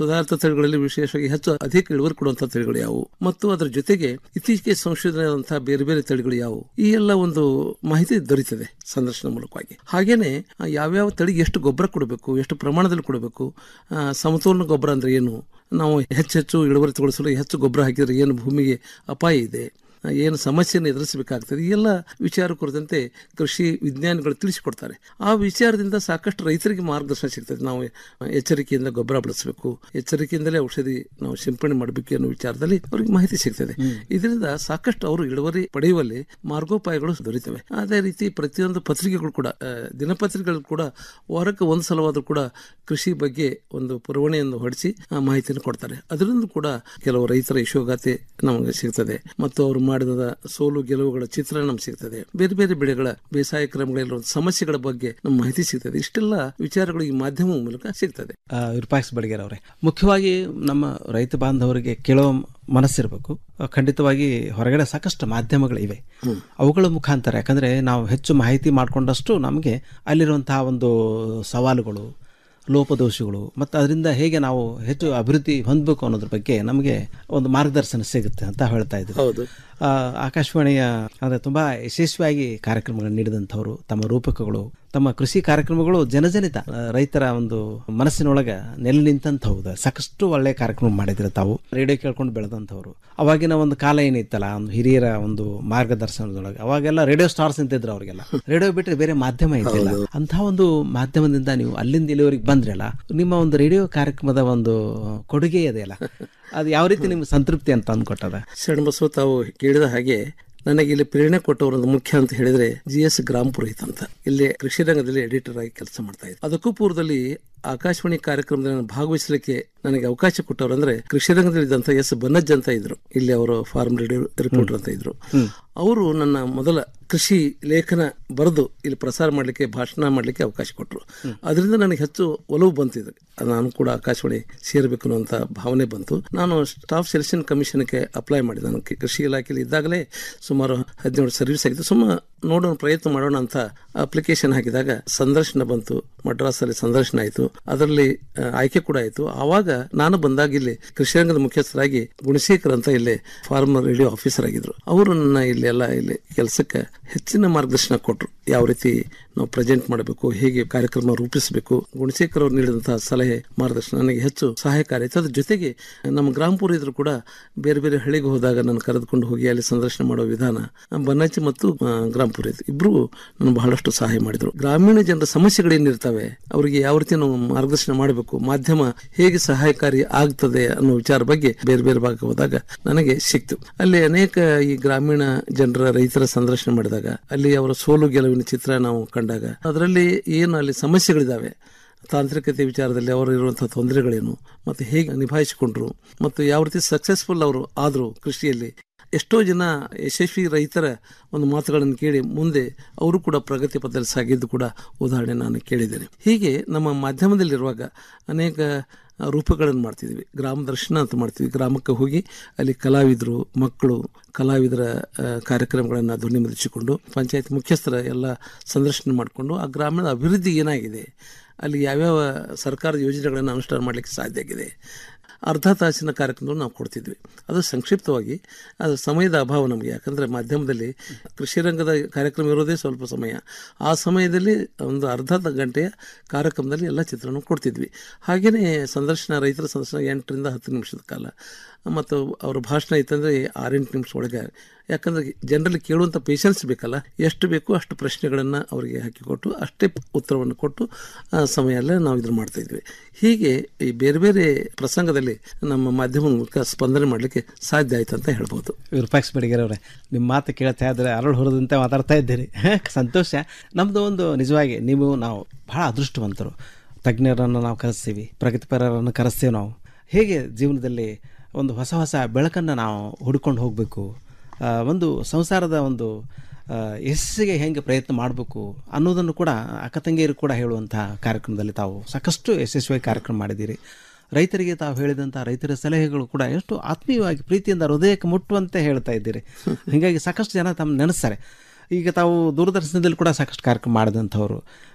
ತಳಿಗಳಲ್ಲಿ ವಿಶೇಷವಾಗಿ ಹೆಚ್ಚು ಅಧಿಕ ಇಳುವರಿ ಕೊಡುವಂತಹ ತಳಿಗಳು ಯಾವುವು ಮತ್ತು ಅದರ ಜೊತೆಗೆ ಇತ್ತೀಚೆಗೆ ಸಂಶೋಧನೆ ಆದಂತಹ ಬೇರೆ ಬೇರೆ ತಳಿಗಳು ಯಾವುವು ಈ ಎಲ್ಲ ಒಂದು ಮಾಹಿತಿ ದೊರೀತದೆ ಸಂದರ್ಶನ ಮೂಲಕವಾಗಿ ಹಾಗೇನೆ ಆ, ಯಾವ್ಯಾವ ತಳಿಗೆ ಎಷ್ಟು ಗೊಬ್ಬರ ಕೊಡಬೇಕು ಎಷ್ಟು ಪ್ರಮಾಣದಲ್ಲಿ ಕೊಡಬೇಕು ಆ, ಸಮತೋಲನ ಗೊಬ್ಬರ ಅಂದ್ರೆ ಏನು ನಾವು ಹೆಚ್ಚೆಚ್ಚು ಇಳುವರಿ ತಗೊಳಿಸಲು ಹೆಚ್ಚು ಗೊಬ್ಬರ ಹಾಕಿದ್ರೆ ಏನು ಭೂಮಿಗೆ ಅಪಾಯ ಇದೆ ಆ, ಏನು ಸಮಸ್ಯೆಯನ್ನು ಎದುರಿಸಬೇಕಾಗ್ತದೆ ಈ ಎಲ್ಲ ವಿಚಾರ ಕುರಿತಂತೆ ಕೃಷಿ ವಿಜ್ಞಾನಿಗಳು ತಿಳಿಸಿಕೊಡ್ತಾರೆ ಆ ವಿಚಾರದಿಂದ ಸಾಕಷ್ಟು ರೈತರಿಗೆ ಮಾರ್ಗದರ್ಶನ ಸಿಗ್ತದೆ ನಾವು ಎಚ್ಚರಿಕೆಯಿಂದ ಗೊಬ್ಬರ ಬಳಸಬೇಕು ಎಚ್ಚರಿಕೆಯಿಂದಲೇ ಔಷಧಿ ನಾವು ಸಿಂಪಡಣೆ ಮಾಡಬೇಕು ಅನ್ನೋ ವಿಚಾರದಲ್ಲಿ ಅವ್ರಿಗೆ ಮಾಹಿತಿ ಸಿಗ್ತದೆ ಇದರಿಂದ ಸಾಕಷ್ಟು ಅವರು ಇಳುವರಿ ಪಡೆಯುವಲ್ಲಿ ಮಾರ್ಗೋಪಾಯಗಳು ದೊರೀತವೆ ಅದೇ ರೀತಿ ಪ್ರತಿಯೊಂದು ಪತ್ರಿಕೆಗಳು ಕೂಡ ಆ, ದಿನಪತ್ರಿಕೆಗಳು ಕೂಡ ವಾರಕ್ಕೆ ಒಂದು ಸಲವಾದರೂ ಕೂಡ ಕೃಷಿ ಬಗ್ಗೆ ಒಂದು ಪುರವಣೆಯನ್ನು ಹೊಡಿಸಿ ಆ ಮಾಹಿತಿಯನ್ನು ಕೊಡ್ತಾರೆ ಅದರಿಂದ ಕೂಡ ಕೆಲವು ರೈತರ ಯಶೋಗಾಥೆ ನಮಗೆ ಸಿಗ್ತದೆ ಮತ್ತು ಅವರು ಮಾಡಿದ ಸೋಲು ಗೆಲುವುಗಳ ಚಿತ್ರ ನಮ್ಗೆ ಸಿಗ್ತದೆ ಬೇರೆ ಬೇರೆ ಬೆಳೆಗಳ ಬೇಸಾಯ ಕ್ರಮಗಳಿರುವ ಸಮಸ್ಯೆಗಳ ಬಗ್ಗೆ ನಮ್ಮ ಮಾಹಿತಿ ಸಿಗ್ತದೆ ಇಷ್ಟೆಲ್ಲ ವಿಚಾರಗಳು ಈ ಮಾಧ್ಯಮದ ಮೂಲಕ ಸಿಗ್ತದೆ ಆ, ವಿರೂಪಾಕ್ಷ ಬಡಿಗೇರ್ ಅವರೇ ಮುಖ್ಯವಾಗಿ ನಮ್ಮ ರೈತ ಬಾಂಧವರಿಗೆ ಕೇಳೋ ಮನಸ್ಸಿರಬೇಕು ಆ, ಖಂಡಿತವಾಗಿ ಹೊರಗಡೆ ಸಾಕಷ್ಟು ಮಾಧ್ಯಮಗಳಿವೆ ಅವುಗಳ ಮುಖಾಂತರ ಯಾಕಂದರೆ ನಾವು ಹೆಚ್ಚು ಮಾಹಿತಿ ಮಾಡಿಕೊಂಡಷ್ಟು ನಮಗೆ ಅಲ್ಲಿರುವಂತಹ ಒಂದು ಸವಾಲುಗಳು ಲೋಪದೋಷಗಳು ಮತ್ತು ಅದರಿಂದ ಹೇಗೆ ನಾವು ಹೆಚ್ಚು ಅಭಿವೃದ್ಧಿ ಹೊಂದಬೇಕು ಅನ್ನೋದ್ರ ಬಗ್ಗೆ ನಮಗೆ ಒಂದು ಮಾರ್ಗದರ್ಶನ ಸಿಗುತ್ತೆ ಅಂತ ಹೇಳ್ತಾ ಇದ್ದೀವಿ ಹೌದು ಆ, ಆಕಾಶವಾಣಿಯ ಅಂದರೆ ತುಂಬ ಯಶಸ್ವಿಯಾಗಿ ಕಾರ್ಯಕ್ರಮಗಳನ್ನು ನೀಡಿದಂಥವರು ತಮ್ಮ ರೂಪಕಗಳು ತಮ್ಮ ಕೃಷಿ ಕಾರ್ಯಕ್ರಮಗಳು ಜನಜನಿತ ಆ, ರೈತರ ಒಂದು ಮನಸ್ಸಿನೊಳಗೆ ನೆಲೆ ನಿಂತಂಥವು ಸಾಕಷ್ಟು ಒಳ್ಳೆಯ ಕಾರ್ಯಕ್ರಮ ಮಾಡಿದ್ರೆ ತಾವು ರೇಡಿಯೋ ಕೇಳ್ಕೊಂಡು ಬೆಳೆದಂಥವ್ರು ಅವಾಗಿನ ಒಂದು ಕಾಲ ಏನಿತ್ತಲ್ಲ ಒಂದು ಹಿರಿಯರ ಒಂದು ಮಾರ್ಗದರ್ಶನದೊಳಗೆ ಅವಾಗೆಲ್ಲ ರೇಡಿಯೋ ಸ್ಟಾರ್ಸ್ ಅಂತಿದ್ರು ಅವ್ರಿಗೆಲ್ಲ ರೇಡಿಯೋ ಬಿಟ್ಟರೆ ಬೇರೆ ಮಾಧ್ಯಮ ಇದ್ದಿಲ್ಲ ಅಂತಹ ಒಂದು ಮಾಧ್ಯಮದಿಂದ ನೀವು ಅಲ್ಲಿಂದ ಇಲ್ಲಿವರೆಗೆ ಬಂದ್ರಲ್ಲ ನಿಮ್ಮ ಒಂದು ರೇಡಿಯೋ ಕಾರ್ಯಕ್ರಮದ ಒಂದು ಕೊಡುಗೆ ಇದೆಯಲ್ಲ ಅದು ಯಾವ ರೀತಿ ನಿಮ್ಗೆ ಸಂತೃಪ್ತಿ ಅಂತ ಅಂದ್ಕೊಟ್ಟದ ಶರಣಬಸವ ತಾವು ಕೇಳಿದ ಹಾಗೆ ನನಗೆ ಇಲ್ಲಿ ಪ್ರೇರಣೆ ಕೊಟ್ಟವರೊಂದು ಮುಖ್ಯ ಅಂತ ಹೇಳಿದ್ರೆ ಜಿ ಎಸ್ ಗ್ರಾಮ್ ಪುರೋಹಿತ್ ಅಂತ ಇಲ್ಲಿ ಕೃಷಿ ರಂಗದಲ್ಲಿ ಎಡಿಟರ್ ಆಗಿ ಕೆಲಸ ಮಾಡ್ತಾ ಇದ್ದೆ ಅದಕ್ಕೂ ಪೂರ್ವದಲ್ಲಿ ಆಕಾಶವಾಣಿ ಕಾರ್ಯಕ್ರಮದಲ್ಲಿ ನಾನು ಭಾಗವಹಿಸಲಿಕ್ಕೆ ನನಗೆ ಅವಕಾಶ ಕೊಟ್ಟವರು ಅಂದ್ರೆ ಕೃಷಿ ರಂಗದಲ್ಲಿ ಇದ್ದಂತ ಎಸ್ ಬನ್ನಜ್ ಅಂತ ಇದ್ರು ಇಲ್ಲಿ ಅವರು ಫಾರ್ಮ್ ರೇಡಿಯೋ ರಿಪೋರ್ಟರ್ ಅಂತ ಇದ್ರು ಅವರು ನನ್ನ ಮೊದಲ ಕೃಷಿ ಲೇಖನ ಬರೆದು ಇಲ್ಲಿ ಪ್ರಸಾರ ಮಾಡಲಿಕ್ಕೆ ಭಾಷಣ ಮಾಡಲಿಕ್ಕೆ ಅವಕಾಶ ಕೊಟ್ಟರು ಅದರಿಂದ ನನಗೆ ಹೆಚ್ಚು ಒಲವು ಬಂತಿದೆ ನಾನು ಕೂಡ ಆಕಾಶವಾಣಿ ಸೇರಬೇಕು ಅನ್ನುವಂಥ ಭಾವನೆ ಬಂತು ನಾನು ಸ್ಟಾಫ್ ಸೆಲೆಕ್ಷನ್ ಕಮಿಷನ್ಗೆ ಅಪ್ಲೈ ಮಾಡಿದೆ ನಾನು ಕಿ- ಕೃಷಿ ಇಲಾಖೆಯಲ್ಲಿ ಇದ್ದಾಗಲೇ ಸುಮಾರು ಹದಿನೇಳು ಸರ್ವಿಸ್ ಆಗಿತ್ತು ಸುಮ್ಮ ನೋಡೋಣ ಪ್ರಯತ್ನ ಮಾಡೋಣ ಅಂತ ಅಪ್ಲಿಕೇಶನ್ ಹಾಕಿದಾಗ ಸಂದರ್ಶನ ಬಂತು ಮಡ್ರಾಸಲ್ಲಿ ಸಂದರ್ಶನ ಆಯಿತು ಅದರಲ್ಲಿ ಆ, ಆಯ್ಕೆ ಕೂಡ ಆಯಿತು ಆವಾಗ ನಾನು ಬಂದಾಗ ಇಲ್ಲಿ ಕೃಷಿ ರಂಗದ ಮುಖ್ಯಸ್ಥರಾಗಿ ಗುಣಶೇಖರ್ ಅಂತ ಇಲ್ಲಿ ಫಾರ್ಮರ್ ರೇಡಿಯೋ ಆಫೀಸರ್ ಆಗಿದ್ರು ಅವರು ನನ್ನ ಇಲ್ಲಿ ಎಲ್ಲ ಇಲ್ಲಿ ಕೆಲಸಕ್ಕೆ ಹೆಚ್ಚಿನ ಮಾರ್ಗದರ್ಶನ ಕೊಟ್ಟರು ಯಾವ ರೀತಿ ನಾವು ಪ್ರೆಸೆಂಟ್ ಮಾಡಬೇಕು ಹೇಗೆ ಕಾರ್ಯಕ್ರಮ ರೂಪಿಸಬೇಕು ಗುಣಶೇಖರ್ ಅವರು ನೀಡಿದಂತಹ ಸಲಹೆ ಮಾರ್ಗದರ್ಶನ ನನಗೆ ಹೆಚ್ಚು ಸಹಾಯಕಾರಿ ಆಯಿತು ಅದ್ರ ಜೊತೆಗೆ ನಮ್ಮ ಗ್ರಾಮಪುರ ಇದ್ರು ಕೂಡ ಬೇರೆ ಬೇರೆ ಹಳ್ಳಿಗೆ ಹೋದಾಗ ನಾನು ಕರೆದುಕೊಂಡು ಹೋಗಿ ಅಲ್ಲಿ ಸಂದರ್ಶನ ಮಾಡೋ ವಿಧಾನ ಬನ್ನಾಚಿ ಮತ್ತು ಆ, ಗ್ರಾಮಪುರ ಇದ್ರು ಇಬ್ರು ನಾನು ಬಹಳಷ್ಟು ಸಹಾಯ ಮಾಡಿದ್ರು ಗ್ರಾಮೀಣ ಜನರ ಸಮಸ್ಯೆಗಳೇನಿರ್ತವೆ ಅವರಿಗೆ ಯಾವ ರೀತಿ ನಾವು ಮಾರ್ಗದರ್ಶನ ಮಾಡಬೇಕು ಮಾಧ್ಯಮ ಹೇಗೆ ಸಹಾಯಕಾರಿ ಆಗ್ತದೆ ಅನ್ನೋ ವಿಚಾರ ಬಗ್ಗೆ ಬೇರೆ ಬೇರೆ ಭಾಗಕ್ಕೆ ಹೋದಾಗ ನನಗೆ ಸಿಕ್ತು ಅಲ್ಲಿ ಅನೇಕ ಈ ಗ್ರಾಮೀಣ ಜನರ ರೈತರ ಸಂದರ್ಶನ ಮಾಡಿದಾಗ ಅಲ್ಲಿ ಅವರ ಸೋಲು ಗೆಲುವಿನ ಚಿತ್ರ ನಾವು ಕಂಡಾಗ ಅದರಲ್ಲಿ ಏನು ಅಲ್ಲಿ ಸಮಸ್ಯೆಗಳಿದಾವೆ ತಾಂತ್ರಿಕತೆ ವಿಚಾರದಲ್ಲಿ ಅವರು ಇರುವಂತಹ ತೊಂದರೆಗಳೇನು ಮತ್ತು ಹೇಗೆ ನಿಭಾಯಿಸಿಕೊಂಡ್ರು ಮತ್ತು ಯಾವ ರೀತಿ ಸಕ್ಸಸ್ಫುಲ್ ಅವರು ಆದರು ಕೃಷಿಯಲ್ಲಿ ಎಷ್ಟೋ ಜನ ಯಶಸ್ವಿ ರೈತರ ಒಂದು ಮಾತುಗಳನ್ನು ಕೇಳಿ ಮುಂದೆ ಅವರು ಕೂಡ ಪ್ರಗತಿ ಪಥದಲ್ಲಿ ಸಾಗಿದ್ದು ಕೂಡ ಉದಾಹರಣೆ ನಾನು ಕೇಳಿದ್ದೇನೆ ಹೀಗೆ ನಮ್ಮ ಮಾಧ್ಯಮದಲ್ಲಿರುವಾಗ ಅನೇಕ ಆ, ರೂಪಗಳನ್ನು ಮಾಡ್ತಿದ್ವಿ ಗ್ರಾಮ ದರ್ಶನ ಅಂತ ಮಾಡ್ತೀವಿ ಗ್ರಾಮಕ್ಕೆ ಹೋಗಿ ಅಲ್ಲಿ ಕಲಾವಿದರು ಮಕ್ಕಳು ಕಲಾವಿದರ ಆ, ಕಾರ್ಯಕ್ರಮಗಳನ್ನು ಧ್ವನಿ ಮುದ್ರಿಸಿಕೊಂಡು ಪಂಚಾಯತ್ ಮುಖ್ಯಸ್ಥರ ಎಲ್ಲ ಸಂದರ್ಶನ ಮಾಡಿಕೊಂಡು ಆ ಗ್ರಾಮೀಣ ಅಭಿವೃದ್ಧಿ ಏನಾಗಿದೆ ಅಲ್ಲಿ ಯಾವ್ಯಾವ ಸರ್ಕಾರದ ಯೋಜನೆಗಳನ್ನು ಅನುಷ್ಠಾನ ಮಾಡಲಿಕ್ಕೆ ಸಾಧ್ಯ ಆಗಿದೆ ಅರ್ಧ ತಾಸಿನ ಕಾರ್ಯಕ್ರಮವನ್ನು ನಾವು ಕೊಡ್ತಿದ್ವಿ ಅದು ಸಂಕ್ಷಿಪ್ತವಾಗಿ ಅದು ಸಮಯದ ಅಭಾವ ನಮಗೆ ಯಾಕಂದರೆ ಮಾಧ್ಯಮದಲ್ಲಿ ಕೃಷಿ ರಂಗದ ಕಾರ್ಯಕ್ರಮ ಇರೋದೇ ಸ್ವಲ್ಪ ಸಮಯ ಆ ಸಮಯದಲ್ಲಿ ಒಂದು ಅರ್ಧ ಗಂಟೆಯ ಕಾರ್ಯಕ್ರಮದಲ್ಲಿ ಎಲ್ಲ ಚಿತ್ರಣ ಕೊಡ್ತಿದ್ವಿ ಹಾಗೆಯೇ ಸಂದರ್ಶನ ರೈತರ ಸಂದರ್ಶನ ಎಂಟರಿಂದ ಹತ್ತು ನಿಮಿಷದ ಕಾಲ ಮತ್ತು ಅವರ ಭಾಷಣ ಇತ್ತಂದರೆ ಆರೆಂಟು ನಿಮಿಷ ಒಳಗೆ ಯಾಕಂದರೆ ಜನರಲ್ಲಿ ಕೇಳುವಂಥ ಪೇಷನ್ಸ್ ಬೇಕಲ್ಲ ಎಷ್ಟು ಬೇಕೋ ಅಷ್ಟು ಪ್ರಶ್ನೆಗಳನ್ನು ಅವರಿಗೆ ಹಾಕಿಕೊಟ್ಟು ಅಷ್ಟೇ ಉತ್ತರವನ್ನು ಕೊಟ್ಟು ಆ ಸಮಯ ನಾವು ಇದನ್ನು ಮಾಡ್ತಾ ಇದ್ವಿ ಹೀಗೆ ಈ ಬೇರೆ ಬೇರೆ ಪ್ರಸಂಗದಲ್ಲಿ ನಮ್ಮ ಮಾಧ್ಯಮ ಮೂಲಕ ಸ್ಪಂದನೆ ಮಾಡಲಿಕ್ಕೆ ಸಾಧ್ಯ ಆಯ್ತು ಅಂತ ಹೇಳ್ಬೋದು ವಿರೂಪಾಕ್ಷ ಬಡಿಗೆರೆ ಅವರೇ ನಿಮ್ಮ ಮಾತು ಕೇಳ್ತಾ ಇದ್ರೆ ಅರಳು ಹೊರದಂತೆ ಮಾತಾಡ್ತಾ ಇದ್ದೀರಿ ಸಂತೋಷ ನಮ್ಮದು ಒಂದು ನಿಜವಾಗಿ ನೀವು ನಾವು ಬಹಳ ಅದೃಷ್ಟವಂತರು ತಜ್ಞರನ್ನು ನಾವು ಕರೆಸ್ತೀವಿ ಪ್ರಗತಿಪರರನ್ನು ಕರೆಸ್ತೀವಿ ನಾವು ಹೇಗೆ ಜೀವನದಲ್ಲಿ ಒಂದು ಹೊಸ ಹೊಸ ಬೆಳಕನ್ನು ನಾವು ಹುಡ್ಕೊಂಡು ಹೋಗಬೇಕು ಒಂದು ಸಂಸಾರದ ಒಂದು ಆ, ಯಶಸ್ಸಿಗೆ ಹೆಂಗೆ ಪ್ರಯತ್ನ ಮಾಡಬೇಕು ಅನ್ನೋದನ್ನು ಕೂಡ ಅಕ್ಕ ತಂಗಿಯರು ಕೂಡ ಹೇಳುವಂಥ ಕಾರ್ಯಕ್ರಮದಲ್ಲಿ ತಾವು ಸಾಕಷ್ಟು ಯಶಸ್ವಿಯಾಗಿ ಕಾರ್ಯಕ್ರಮ ಮಾಡಿದ್ದೀರಿ ರೈತರಿಗೆ ತಾವು ಹೇಳಿದಂಥ ರೈತರ ಸಲಹೆಗಳು ಕೂಡ ಎಷ್ಟು ಆತ್ಮೀಯವಾಗಿ ಪ್ರೀತಿಯಿಂದ ಹೃದಯಕ್ಕೆ ಮುಟ್ಟುವಂತೆ ಹೇಳ್ತಾ ಇದ್ದೀರಿ ಹೀಗಾಗಿ ಸಾಕಷ್ಟು ಜನ ತಮ್ಮ ನೆನೆಸ್ತಾರೆ ಈಗ ತಾವು ದೂರದರ್ಶನದಲ್ಲಿ ಕೂಡ ಸಾಕಷ್ಟು ಕಾರ್ಯಕ್ರಮ ಮಾಡಿದಂಥವ್ರು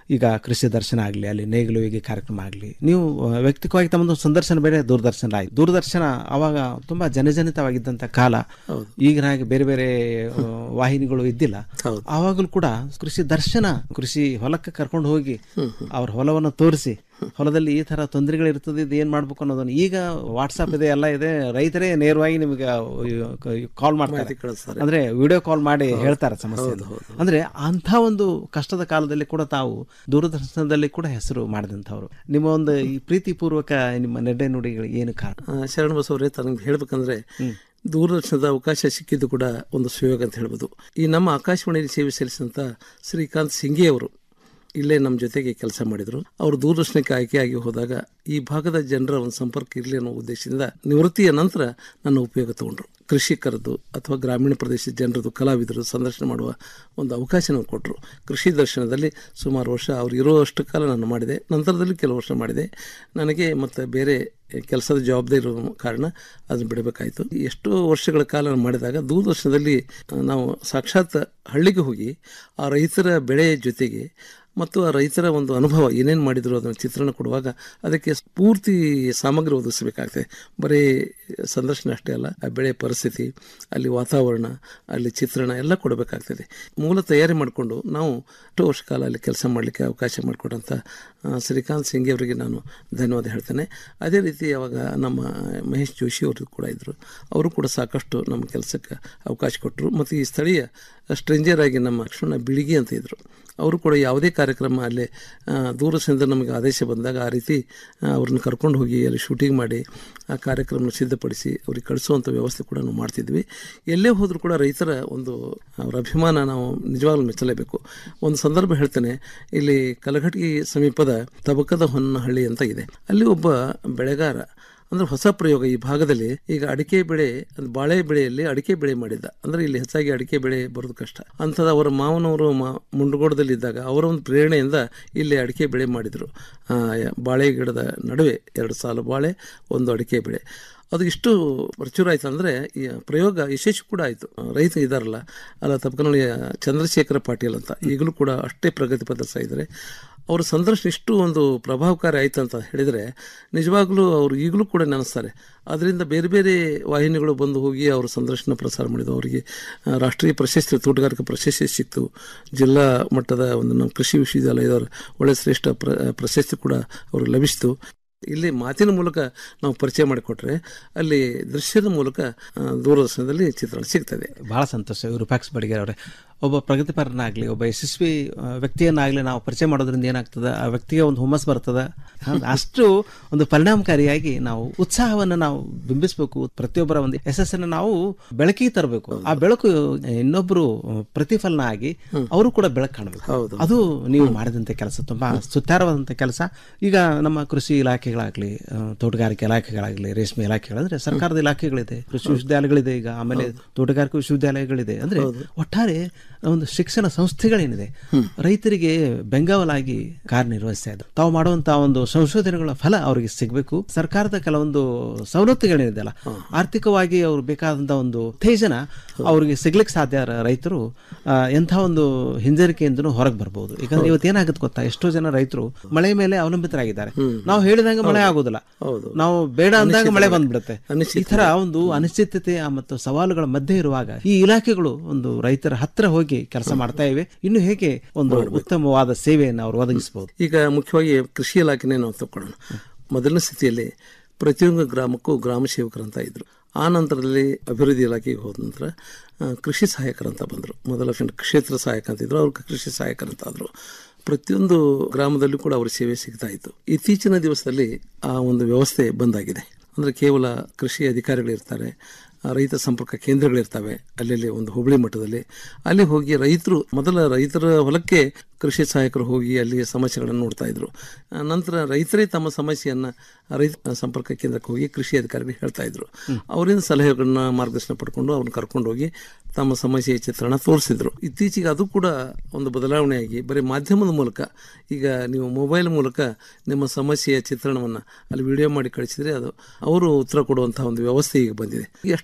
ಈಗ ಕೃಷಿ ದರ್ಶನ ಆಗಲಿ ಅಲ್ಲಿ ನೇಗಿಲು ಹೀಗೆ ಕಾರ್ಯಕ್ರಮ ಆಗಲಿ ನೀವು ಆ, ವ್ಯಕ್ತಿಗತವಾಗಿ ತಮ್ಮದು ಸಂದರ್ಶನ ಬೇರೆ ದೂರದರ್ಶನ ಆಯ್ತು ದೂರದರ್ಶನ ಅವಾಗ ತುಂಬಾ ಜನಜನಿತವಾಗಿದ್ದಂಥ ಕಾಲ ಈಗಿನ ಹಾಗೆ ಬೇರೆ ಬೇರೆ ಆ, ವಾಹಿನಿಗಳು ಇದ್ದಿಲ್ಲ ಆವಾಗಲೂ ಕೂಡ ಕೃಷಿ ದರ್ಶನ ಕೃಷಿ ಹೊಲಕ್ಕೆ ಕರ್ಕೊಂಡು ಹೋಗಿ ಅವ್ರ ಹೊಲವನ್ನು ತೋರಿಸಿ ಹೊಲದಲ್ಲಿ ಈ ತರ ತೊಂದರೆಗಳಿರ್ತದೆ ಇದು ಏನ್ ಮಾಡ್ಬೇಕು ಅನ್ನೋದನ್ನ ಈಗ ವಾಟ್ಸಾಪ್ ಇದೆ ಎಲ್ಲ ಇದೆ ರೈತರೇ ನೇರವಾಗಿ ನಿಮಗೆ ಕಾಲ್ ಮಾಡ್ತಾರೆ ಕಳಿಸ್ತಾರೆ. ಅಂದ್ರೆ ವಿಡಿಯೋ ಕಾಲ್ ಮಾಡಿ ಹೌದು. ಹೇಳ್ತಾರೆ ಸಮಸ್ಯೆ ಹೌದು, ಹೌದು. ಅಂದ್ರೆ ಅಂಥ ಒಂದು ಕಷ್ಟದ ಕಾಲದಲ್ಲಿ ಕೂಡ ತಾವು ದೂರದರ್ಶನದಲ್ಲಿ ಕೂಡ ಹೆಸರು ಮಾಡಿದಂಥವ್ರು ನಿಮ್ಮ ಒಂದು ಈ ಪ್ರೀತಿಪೂರ್ವಕ ನಿಮ್ಮ ನಡೆ ನುಡಿಗಳು ಏನು ಕಾರಣ ಆ, ಶರಣ ಬಸವರೇ ತನಗೆ ಹೇಳ್ಬೇಕಂದ್ರೆ ದೂರದರ್ಶನದ ಅವಕಾಶ ಸಿಕ್ಕಿದ್ದು ಕೂಡ ಒಂದು ಸುಯೋಗ ಅಂತ ಹೇಳ್ಬೋದು ಈ ನಮ್ಮ ಆಕಾಶವಾಣಿಯಲ್ಲಿ ಸೇವೆ ಸಲ್ಲಿಸಿದಂಥ ಶ್ರೀಕಾಂತ್ ಸಿಂಘೆ ಅವರು ಇಲ್ಲೇ ನಮ್ಮ ಜೊತೆಗೆ ಕೆಲಸ ಮಾಡಿದರು ಅವರು ದೂರದರ್ಶನಕ್ಕೆ ಆಯ್ಕೆಯಾಗಿ ಹೋದಾಗ ಈ ಭಾಗದ ಜನರ ಒಂದು ಸಂಪರ್ಕ ಇರಲಿ ಅನ್ನೋ ಉದ್ದೇಶದಿಂದ ನಿವೃತ್ತಿಯ ನಂತರ ನನ್ನ ಉಪಯೋಗ ತಗೊಂಡ್ರು ಕೃಷಿಕರದ್ದು ಅಥವಾ ಗ್ರಾಮೀಣ ಪ್ರದೇಶದ ಜನರದ್ದು ಕಲಾವಿದರು ಸಂದರ್ಶನ ಮಾಡುವ ಒಂದು ಅವಕಾಶ ನನಗೆ ಕೊಟ್ಟರು ಕೃಷಿ ದರ್ಶನದಲ್ಲಿ ಸುಮಾರು ವರ್ಷ ಅವ್ರು ಇರುವಷ್ಟು ಕಾಲ ನಾನು ಮಾಡಿದೆ ನಂತರದಲ್ಲಿ ಕೆಲವು ವರ್ಷ ಮಾಡಿದೆ ನನಗೆ ಮತ್ತು ಬೇರೆ ಕೆಲಸದ ಜವಾಬ್ದಾರಿ ಇರೋ ಕಾರಣ ಅದನ್ನು ಬಿಡಬೇಕಾಯಿತು ಎಷ್ಟೋ ವರ್ಷಗಳ ಕಾಲ ನಾನು ಮಾಡಿದಾಗ ದೂರದರ್ಶನದಲ್ಲಿ ಆ, ನಾವು ಸಾಕ್ಷಾತ್ ಹಳ್ಳಿಗೆ ಹೋಗಿ ಆ ರೈತರ ಬೆಳೆ ಜೊತೆಗೆ ಮತ್ತು ಆ ರೈತರ ಒಂದು ಅನುಭವ ಏನೇನು ಮಾಡಿದ್ರು ಅದನ್ನು ಚಿತ್ರಣ ಕೊಡುವಾಗ ಅದಕ್ಕೆ ಪೂರ್ತಿ ಸಾಮಗ್ರಿ ಒದಗಿಸಬೇಕಾಗ್ತದೆ ಬರೀ ಸಂದರ್ಶನ ಅಷ್ಟೇ ಅಲ್ಲ ಆ ಬೆಳೆ ಪರಿಸ್ಥಿತಿ ಅಲ್ಲಿ ವಾತಾವರಣ ಅಲ್ಲಿ ಚಿತ್ರಣ ಎಲ್ಲ ಕೊಡಬೇಕಾಗ್ತದೆ ಮೂಲ ತಯಾರಿ ಮಾಡಿಕೊಂಡು ನಾವು ಎಷ್ಟೋ ವರ್ಷ ಕಾಲ ಅಲ್ಲಿ ಕೆಲಸ ಮಾಡಲಿಕ್ಕೆ ಅವಕಾಶ ಮಾಡಿಕೊಟ್ಟಂಥ ಆ, ಶ್ರೀಕಾಂತ್ ಸಿಂಗ್ ಅವರಿಗೆ ನಾನು ಧನ್ಯವಾದ ಹೇಳ್ತೇನೆ ಅದೇ ರೀತಿ ಅವಾಗ ನಮ್ಮ ಮಹೇಶ್ ಜೋಶಿ ಅವರು ಕೂಡ ಇದ್ದರು ಅವರು ಕೂಡ ಸಾಕಷ್ಟು ನಮ್ಮ ಕೆಲಸಕ್ಕೆ ಅವಕಾಶ ಕೊಟ್ಟರು ಮತ್ತು ಈ ಸ್ಥಳೀಯ ಸ್ಟ್ರೇಂಜರ್ ಆಗಿ ನಮ್ಮ ಲಕ್ಷ್ಮಣ ಬಿಳಿಗಿ ಅಂತ ಇದ್ದರು ಅವರು ಕೂಡ ಯಾವುದೇ ಕಾರ್ಯಕ್ರಮ ಅಲ್ಲೇ ಆ, ದೂರದಿಂದ ನಮಗೆ ಆದೇಶ ಬಂದಾಗ ಆ ರೀತಿ ಆ, ಅವ್ರನ್ನ ಕರ್ಕೊಂಡು ಹೋಗಿ ಅಲ್ಲಿ ಶೂಟಿಂಗ್ ಮಾಡಿ ಆ ಕಾರ್ಯಕ್ರಮ ಸಿದ್ಧಪಡಿಸಿ ಅವ್ರಿಗೆ ಕಳಿಸುವಂಥ ವ್ಯವಸ್ಥೆ ಕೂಡ ನಾವು ಮಾಡ್ತಿದ್ವಿ ಎಲ್ಲೇ ಹೋದರೂ ಕೂಡ ರೈತರ ಒಂದು ಅವರ ಅಭಿಮಾನ ನಾವು ನಿಜವಾಗ್ಲೂ ಮೆಚ್ಚಲೇಬೇಕು ಒಂದು ಸಂದರ್ಭ ಹೇಳ್ತೇನೆ ಇಲ್ಲಿ ಕಲಘಟಗಿ ಸಮೀಪದ ತಬಕದ ಹೊನ್ನಹಳ್ಳಿ ಅಂತ ಇದೆ ಅಲ್ಲಿ ಒಬ್ಬ ಬೆಳೆಗಾರ ಅಂದ್ರೆ ಹೊಸ ಪ್ರಯೋಗ ಈ ಭಾಗದಲ್ಲಿ ಈಗ ಅಡಿಕೆ ಬೆಳೆ ಅಂದ್ರೆ ಬಾಳೆ ಬೆಳೆಯಲ್ಲಿ ಅಡಿಕೆ ಬೆಳೆ ಮಾಡಿದ್ದ ಅಂದ್ರೆ ಇಲ್ಲಿ ಹೆಚ್ಚಾಗಿ ಅಡಿಕೆ ಬೆಳೆ ಬರೋದು ಕಷ್ಟ ಅಂಥದ್ದು ಅವರ ಮಾವನವರು ಮಾ ಮುಂಡಗೋಡದಲ್ಲಿದ್ದಾಗ ಅವರ ಒಂದು ಪ್ರೇರಣೆಯಿಂದ ಇಲ್ಲಿ ಅಡಿಕೆ ಬೆಳೆ ಮಾಡಿದರು ಆ, ಬಾಳೆ ಗಿಡದ ನಡುವೆ ಎರಡು ಸಾಲು ಬಾಳೆ ಒಂದು ಅಡಿಕೆ ಬೆಳೆ ಅದು ಇಷ್ಟು ಪ್ರಚುರ ಆಯ್ತು ಅಂದರೆ ಈ ಪ್ರಯೋಗ ಯಶಸ್ವಿ ಕೂಡ ಆಯಿತು ರೈತ ಇದ್ದಾರಲ್ಲ ಅಲ್ಲ ತಪ್ಪಕನಹಳ್ಳಿಯ ಚಂದ್ರಶೇಖರ ಪಾಟೀಲ್ ಅಂತ ಈಗಲೂ ಕೂಡ ಅಷ್ಟೇ ಪ್ರಗತಿ ಪದರ್ಸ್ತಾ ಇದ್ದಾರೆ ಅವರ ಸಂದರ್ಶನ ಇಷ್ಟು ಒಂದು ಪ್ರಭಾವಕಾರಿ ಆಯಿತು ಅಂತ ಹೇಳಿದರೆ ನಿಜವಾಗ್ಲೂ ಅವರು ಈಗಲೂ ಕೂಡ ನೆನೆಸ್ತಾರೆ ಅದರಿಂದ ಬೇರೆ ಬೇರೆ ವಾಹಿನಿಗಳು ಬಂದು ಹೋಗಿ ಅವರು ಸಂದರ್ಶನ ಪ್ರಸಾರ ಮಾಡಿದ್ದು ಅವರಿಗೆ ಆ, ರಾಷ್ಟ್ರೀಯ ಪ್ರಶಸ್ತಿ ತೋಟಗಾರಿಕಾ ಪ್ರಶಸ್ತಿ ಸಿಕ್ತು ಜಿಲ್ಲಾ ಮಟ್ಟದ ಒಂದು ನಮ್ಮ ಕೃಷಿ ವಿಶ್ವವಿದ್ಯಾಲಯದವರ ಒಳ್ಳೆ ಶ್ರೇಷ್ಠ ಪ್ರ ಪ್ರಶಸ್ತಿ ಕೂಡ ಅವರು ಲಭಿಸಿತು ಇಲ್ಲಿ ಮಾತಿನ ಮೂಲಕ ನಾವು ಪರಿಚಯ ಮಾಡಿಕೊಟ್ರೆ ಅಲ್ಲಿ ದೃಶ್ಯದ ಮೂಲಕ ಆ, ದೂರದರ್ಶನದಲ್ಲಿ ಚಿತ್ರಣ ಸಿಗ್ತದೆ ಬಹಳ ಸಂತೋಷ ವಿರೂಪಾಕ್ಷ ಬಡಿಗೇರ್ ಅವರೇ ಒಬ್ಬ ಪ್ರಗತಿಪರನಾಗಲಿ ಒಬ್ಬ ಯಶಸ್ವಿ ಆ, ವ್ಯಕ್ತಿಯನ್ನಾಗಲಿ ನಾವು ಪರಿಚಯ ಮಾಡೋದ್ರಿಂದ ಏನಾಗ್ತದೆ ಆ ವ್ಯಕ್ತಿಗೆ ಒಂದು ಹುಮ್ಮಸ್ ಬರ್ತದೆ ಹ, ಅಷ್ಟು ಒಂದು ಪರಿಣಾಮಕಾರಿಯಾಗಿ ನಾವು ಉತ್ಸಾಹವನ್ನು ನಾವು ಬಿಂಬಿಸಬೇಕು ಪ್ರತಿಯೊಬ್ಬರ ಒಂದು ಯಶಸ್ಸನ್ನು ನಾವು ಬೆಳಕಿಗೆ ತರಬೇಕು ಆ ಬೆಳಕು ಇನ್ನೊಬ್ಬರು ಪ್ರತಿಫಲನ ಆಗಿ ಅವರು ಕೂಡ ಬೆಳಕು ಕಾಣಬೇಕು ಅದು ನೀವು ಮಾಡಿದಂಥ ಕೆಲಸ ತುಂಬಾ ಸುತ್ತಾರವಾದಂಥ ಕೆಲಸ ಈಗ ನಮ್ಮ ಕೃಷಿ ಇಲಾಖೆಗಳಾಗಲಿ ತೋಟಗಾರಿಕೆ ಇಲಾಖೆಗಳಾಗಲಿ ರೇಷ್ಮೆ ಇಲಾಖೆಗಳು ಅಂದ್ರೆ ಸರ್ಕಾರದ ಇಲಾಖೆಗಳಿದೆ ಕೃಷಿ ವಿಶ್ವವಿದ್ಯಾಲಯಗಳಿದೆ ಈಗ ಆಮೇಲೆ ತೋಟಗಾರಿಕೆ ವಿಶ್ವವಿದ್ಯಾಲಯಗಳಿದೆ ಅಂದ್ರೆ ಒಟ್ಟಾರೆ ಒಂದು ಶಿಕ್ಷಣ ಸಂಸ್ಥೆಗಳೇನಿದೆ ರೈತರಿಗೆ ಬೆಂಗಾವಲಾಗಿ ಕಾರ್ಯನಿರ್ವಹಿಸ್ತಾ ಇದ್ರು ತಾವು ಮಾಡುವಂತ ಒಂದು ಸಂಶೋಧನೆಗಳ ಫಲ ಅವರಿಗೆ ಸಿಗಬೇಕು ಸರ್ಕಾರದ ಕೆಲವೊಂದು ಸವಲತ್ತುಗಳೇನಿದೆ ಅಲ್ಲ ಆರ್ಥಿಕವಾಗಿ ಅವ್ರು ಬೇಕಾದಂತ ಒಂದು ಉತ್ತೇಜನ ಅವ್ರಿಗೆ ಸಿಗ್ಲಿಕ್ಕೆ ಸಾಧ್ಯ ರ- ರೈತರು ಆ, ಎಂಥ ಒಂದು ಹಿಂಜರಿಕೆಯಿಂದನೂ ಹೊರಗೆ ಬರ್ಬೋದು ಯಾಕಂದ್ರೆ ಇವತ್ತು ಏನಾಗುತ್ತೆ ಗೊತ್ತಾ ಎಷ್ಟೋ ಜನ ರೈತರು ಮಳೆ ಮೇಲೆ ಅವಲಂಬಿತರಾಗಿದ್ದಾರೆ ನಾವು ಹೇಳಿದಂಗೆ ಮಳೆ ಆಗೋದಿಲ್ಲ ನಾವು ಬೇಡ ಅಂದಾಗ ಮಳೆ ಬಂದ್ಬಿಡುತ್ತೆ ಈ ತರ ಒಂದು ಅನಿಶ್ಚಿತತೆ ಆ ಮತ್ತು ಸವಾಲುಗಳ ಮಧ್ಯೆ ಇರುವಾಗ ಈ ಇಲಾಖೆಗಳು ಒಂದು ರೈತರ ಹತ್ರ ಹೋಗಿ ಕೆಲಸ ಮಾಡ್ತಾ ಇವೆ ಇನ್ನು ಹೇಗೆ ಒಂದು ಉತ್ತಮವಾದ ಸೇವೆಯನ್ನು ಅವರು ಒದಗಿಸಬಹುದು ಈಗ ಮುಖ್ಯವಾಗಿ ಕೃಷಿ ಇಲಾಖೆನೇ ನಾವು ತಗೊಳ್ಳೋಣ ಮೊದಲನೇ ಸ್ಥಿತಿಯಲ್ಲಿ ಪ್ರತಿಯೊಂದು ಗ್ರಾಮಕ್ಕೂ ಗ್ರಾಮ ಸೇವಕರಂತ ಇದ್ರು ಆ ನಂತರದಲ್ಲಿ ಅಭಿವೃದ್ಧಿ ಇಲಾಖೆಗೆ ಹೋದ ನಂತರ ಆ, ಕೃಷಿ ಸಹಾಯಕರಂತ ಬಂದರು ಮೊದಲ ಫಿನ್- ಕ್ಷೇತ್ರ ಸಹಾಯಕ ಅಂತ ಇದ್ರು ಅವ್ರು ಕೃಷಿ ಸಹಾಯಕರಂತ ಆದರು ಪ್ರತಿಯೊಂದು ಗ್ರಾಮದಲ್ಲೂ ಕೂಡ ಅವ್ರ ಸೇವೆ ಸಿಗ್ತಾ ಇತ್ತು ಇತ್ತೀಚಿನ ದಿವಸದಲ್ಲಿ ಆ ಒಂದು ವ್ಯವಸ್ಥೆ ಬಂದಾಗಿದೆ ಅಂದರೆ ಕೇವಲ ಕೃಷಿ ಅಧಿಕಾರಿಗಳಿರ್ತಾರೆ ಆ, ರೈತ ಸಂಪರ್ಕ ಕೇಂದ್ರಗಳಿರ್ತವೆ ಅಲ್ಲಲ್ಲಿ ಒಂದು ಹೋಬಳಿ ಮಟ್ಟದಲ್ಲಿ ಅಲ್ಲಿ ಹೋಗಿ ರೈತರು ಮೊದಲ ರೈತರ ಹೊಲಕ್ಕೆ ಕೃಷಿ ಸಹಾಯಕರು ಹೋಗಿ ಅಲ್ಲಿ ಸಮಸ್ಯೆಗಳನ್ನು ನೋಡ್ತಾ ಇದ್ರು ಆ, ನಂತರ ರೈತರೇ ತಮ್ಮ ಸಮಸ್ಯೆಯನ್ನ ರೈತ ಸಂಪರ್ಕ ಕೇಂದ್ರಕ್ಕೆ ಹೋಗಿ ಕೃಷಿ ಅಧಿಕಾರಿಗಳು ಹೇಳ್ತಾ ಇದ್ರು ಅವರಿಂದ ಸಲಹೆಗಳನ್ನ ಮಾರ್ಗದರ್ಶನ ಪಡ್ಕೊಂಡು ಅವ್ರನ್ನ ಕರ್ಕೊಂಡು ಹೋಗಿ ತಮ್ಮ ಸಮಸ್ಯೆಯ ಚಿತ್ರಣ ತೋರಿಸಿದ್ರು ಇತ್ತೀಚೆಗೆ ಅದು ಕೂಡ ಒಂದು ಬದಲಾವಣೆಯಾಗಿ ಬರೀ ಮಾಧ್ಯಮದ ಮೂಲಕ ಈಗ ನೀವು ಮೊಬೈಲ್ ಮೂಲಕ ನಿಮ್ಮ ಸಮಸ್ಯೆಯ ಚಿತ್ರಣವನ್ನು ಅಲ್ಲಿ ವಿಡಿಯೋ ಮಾಡಿ ಕಳಿಸಿದ್ರೆ ಅದು ಅವರು ಉತ್ತರ ಕೊಡುವಂತಹ ಒಂದು ವ್ಯವಸ್ಥೆ ಈಗ ಬಂದಿದೆ ಎಷ್ಟು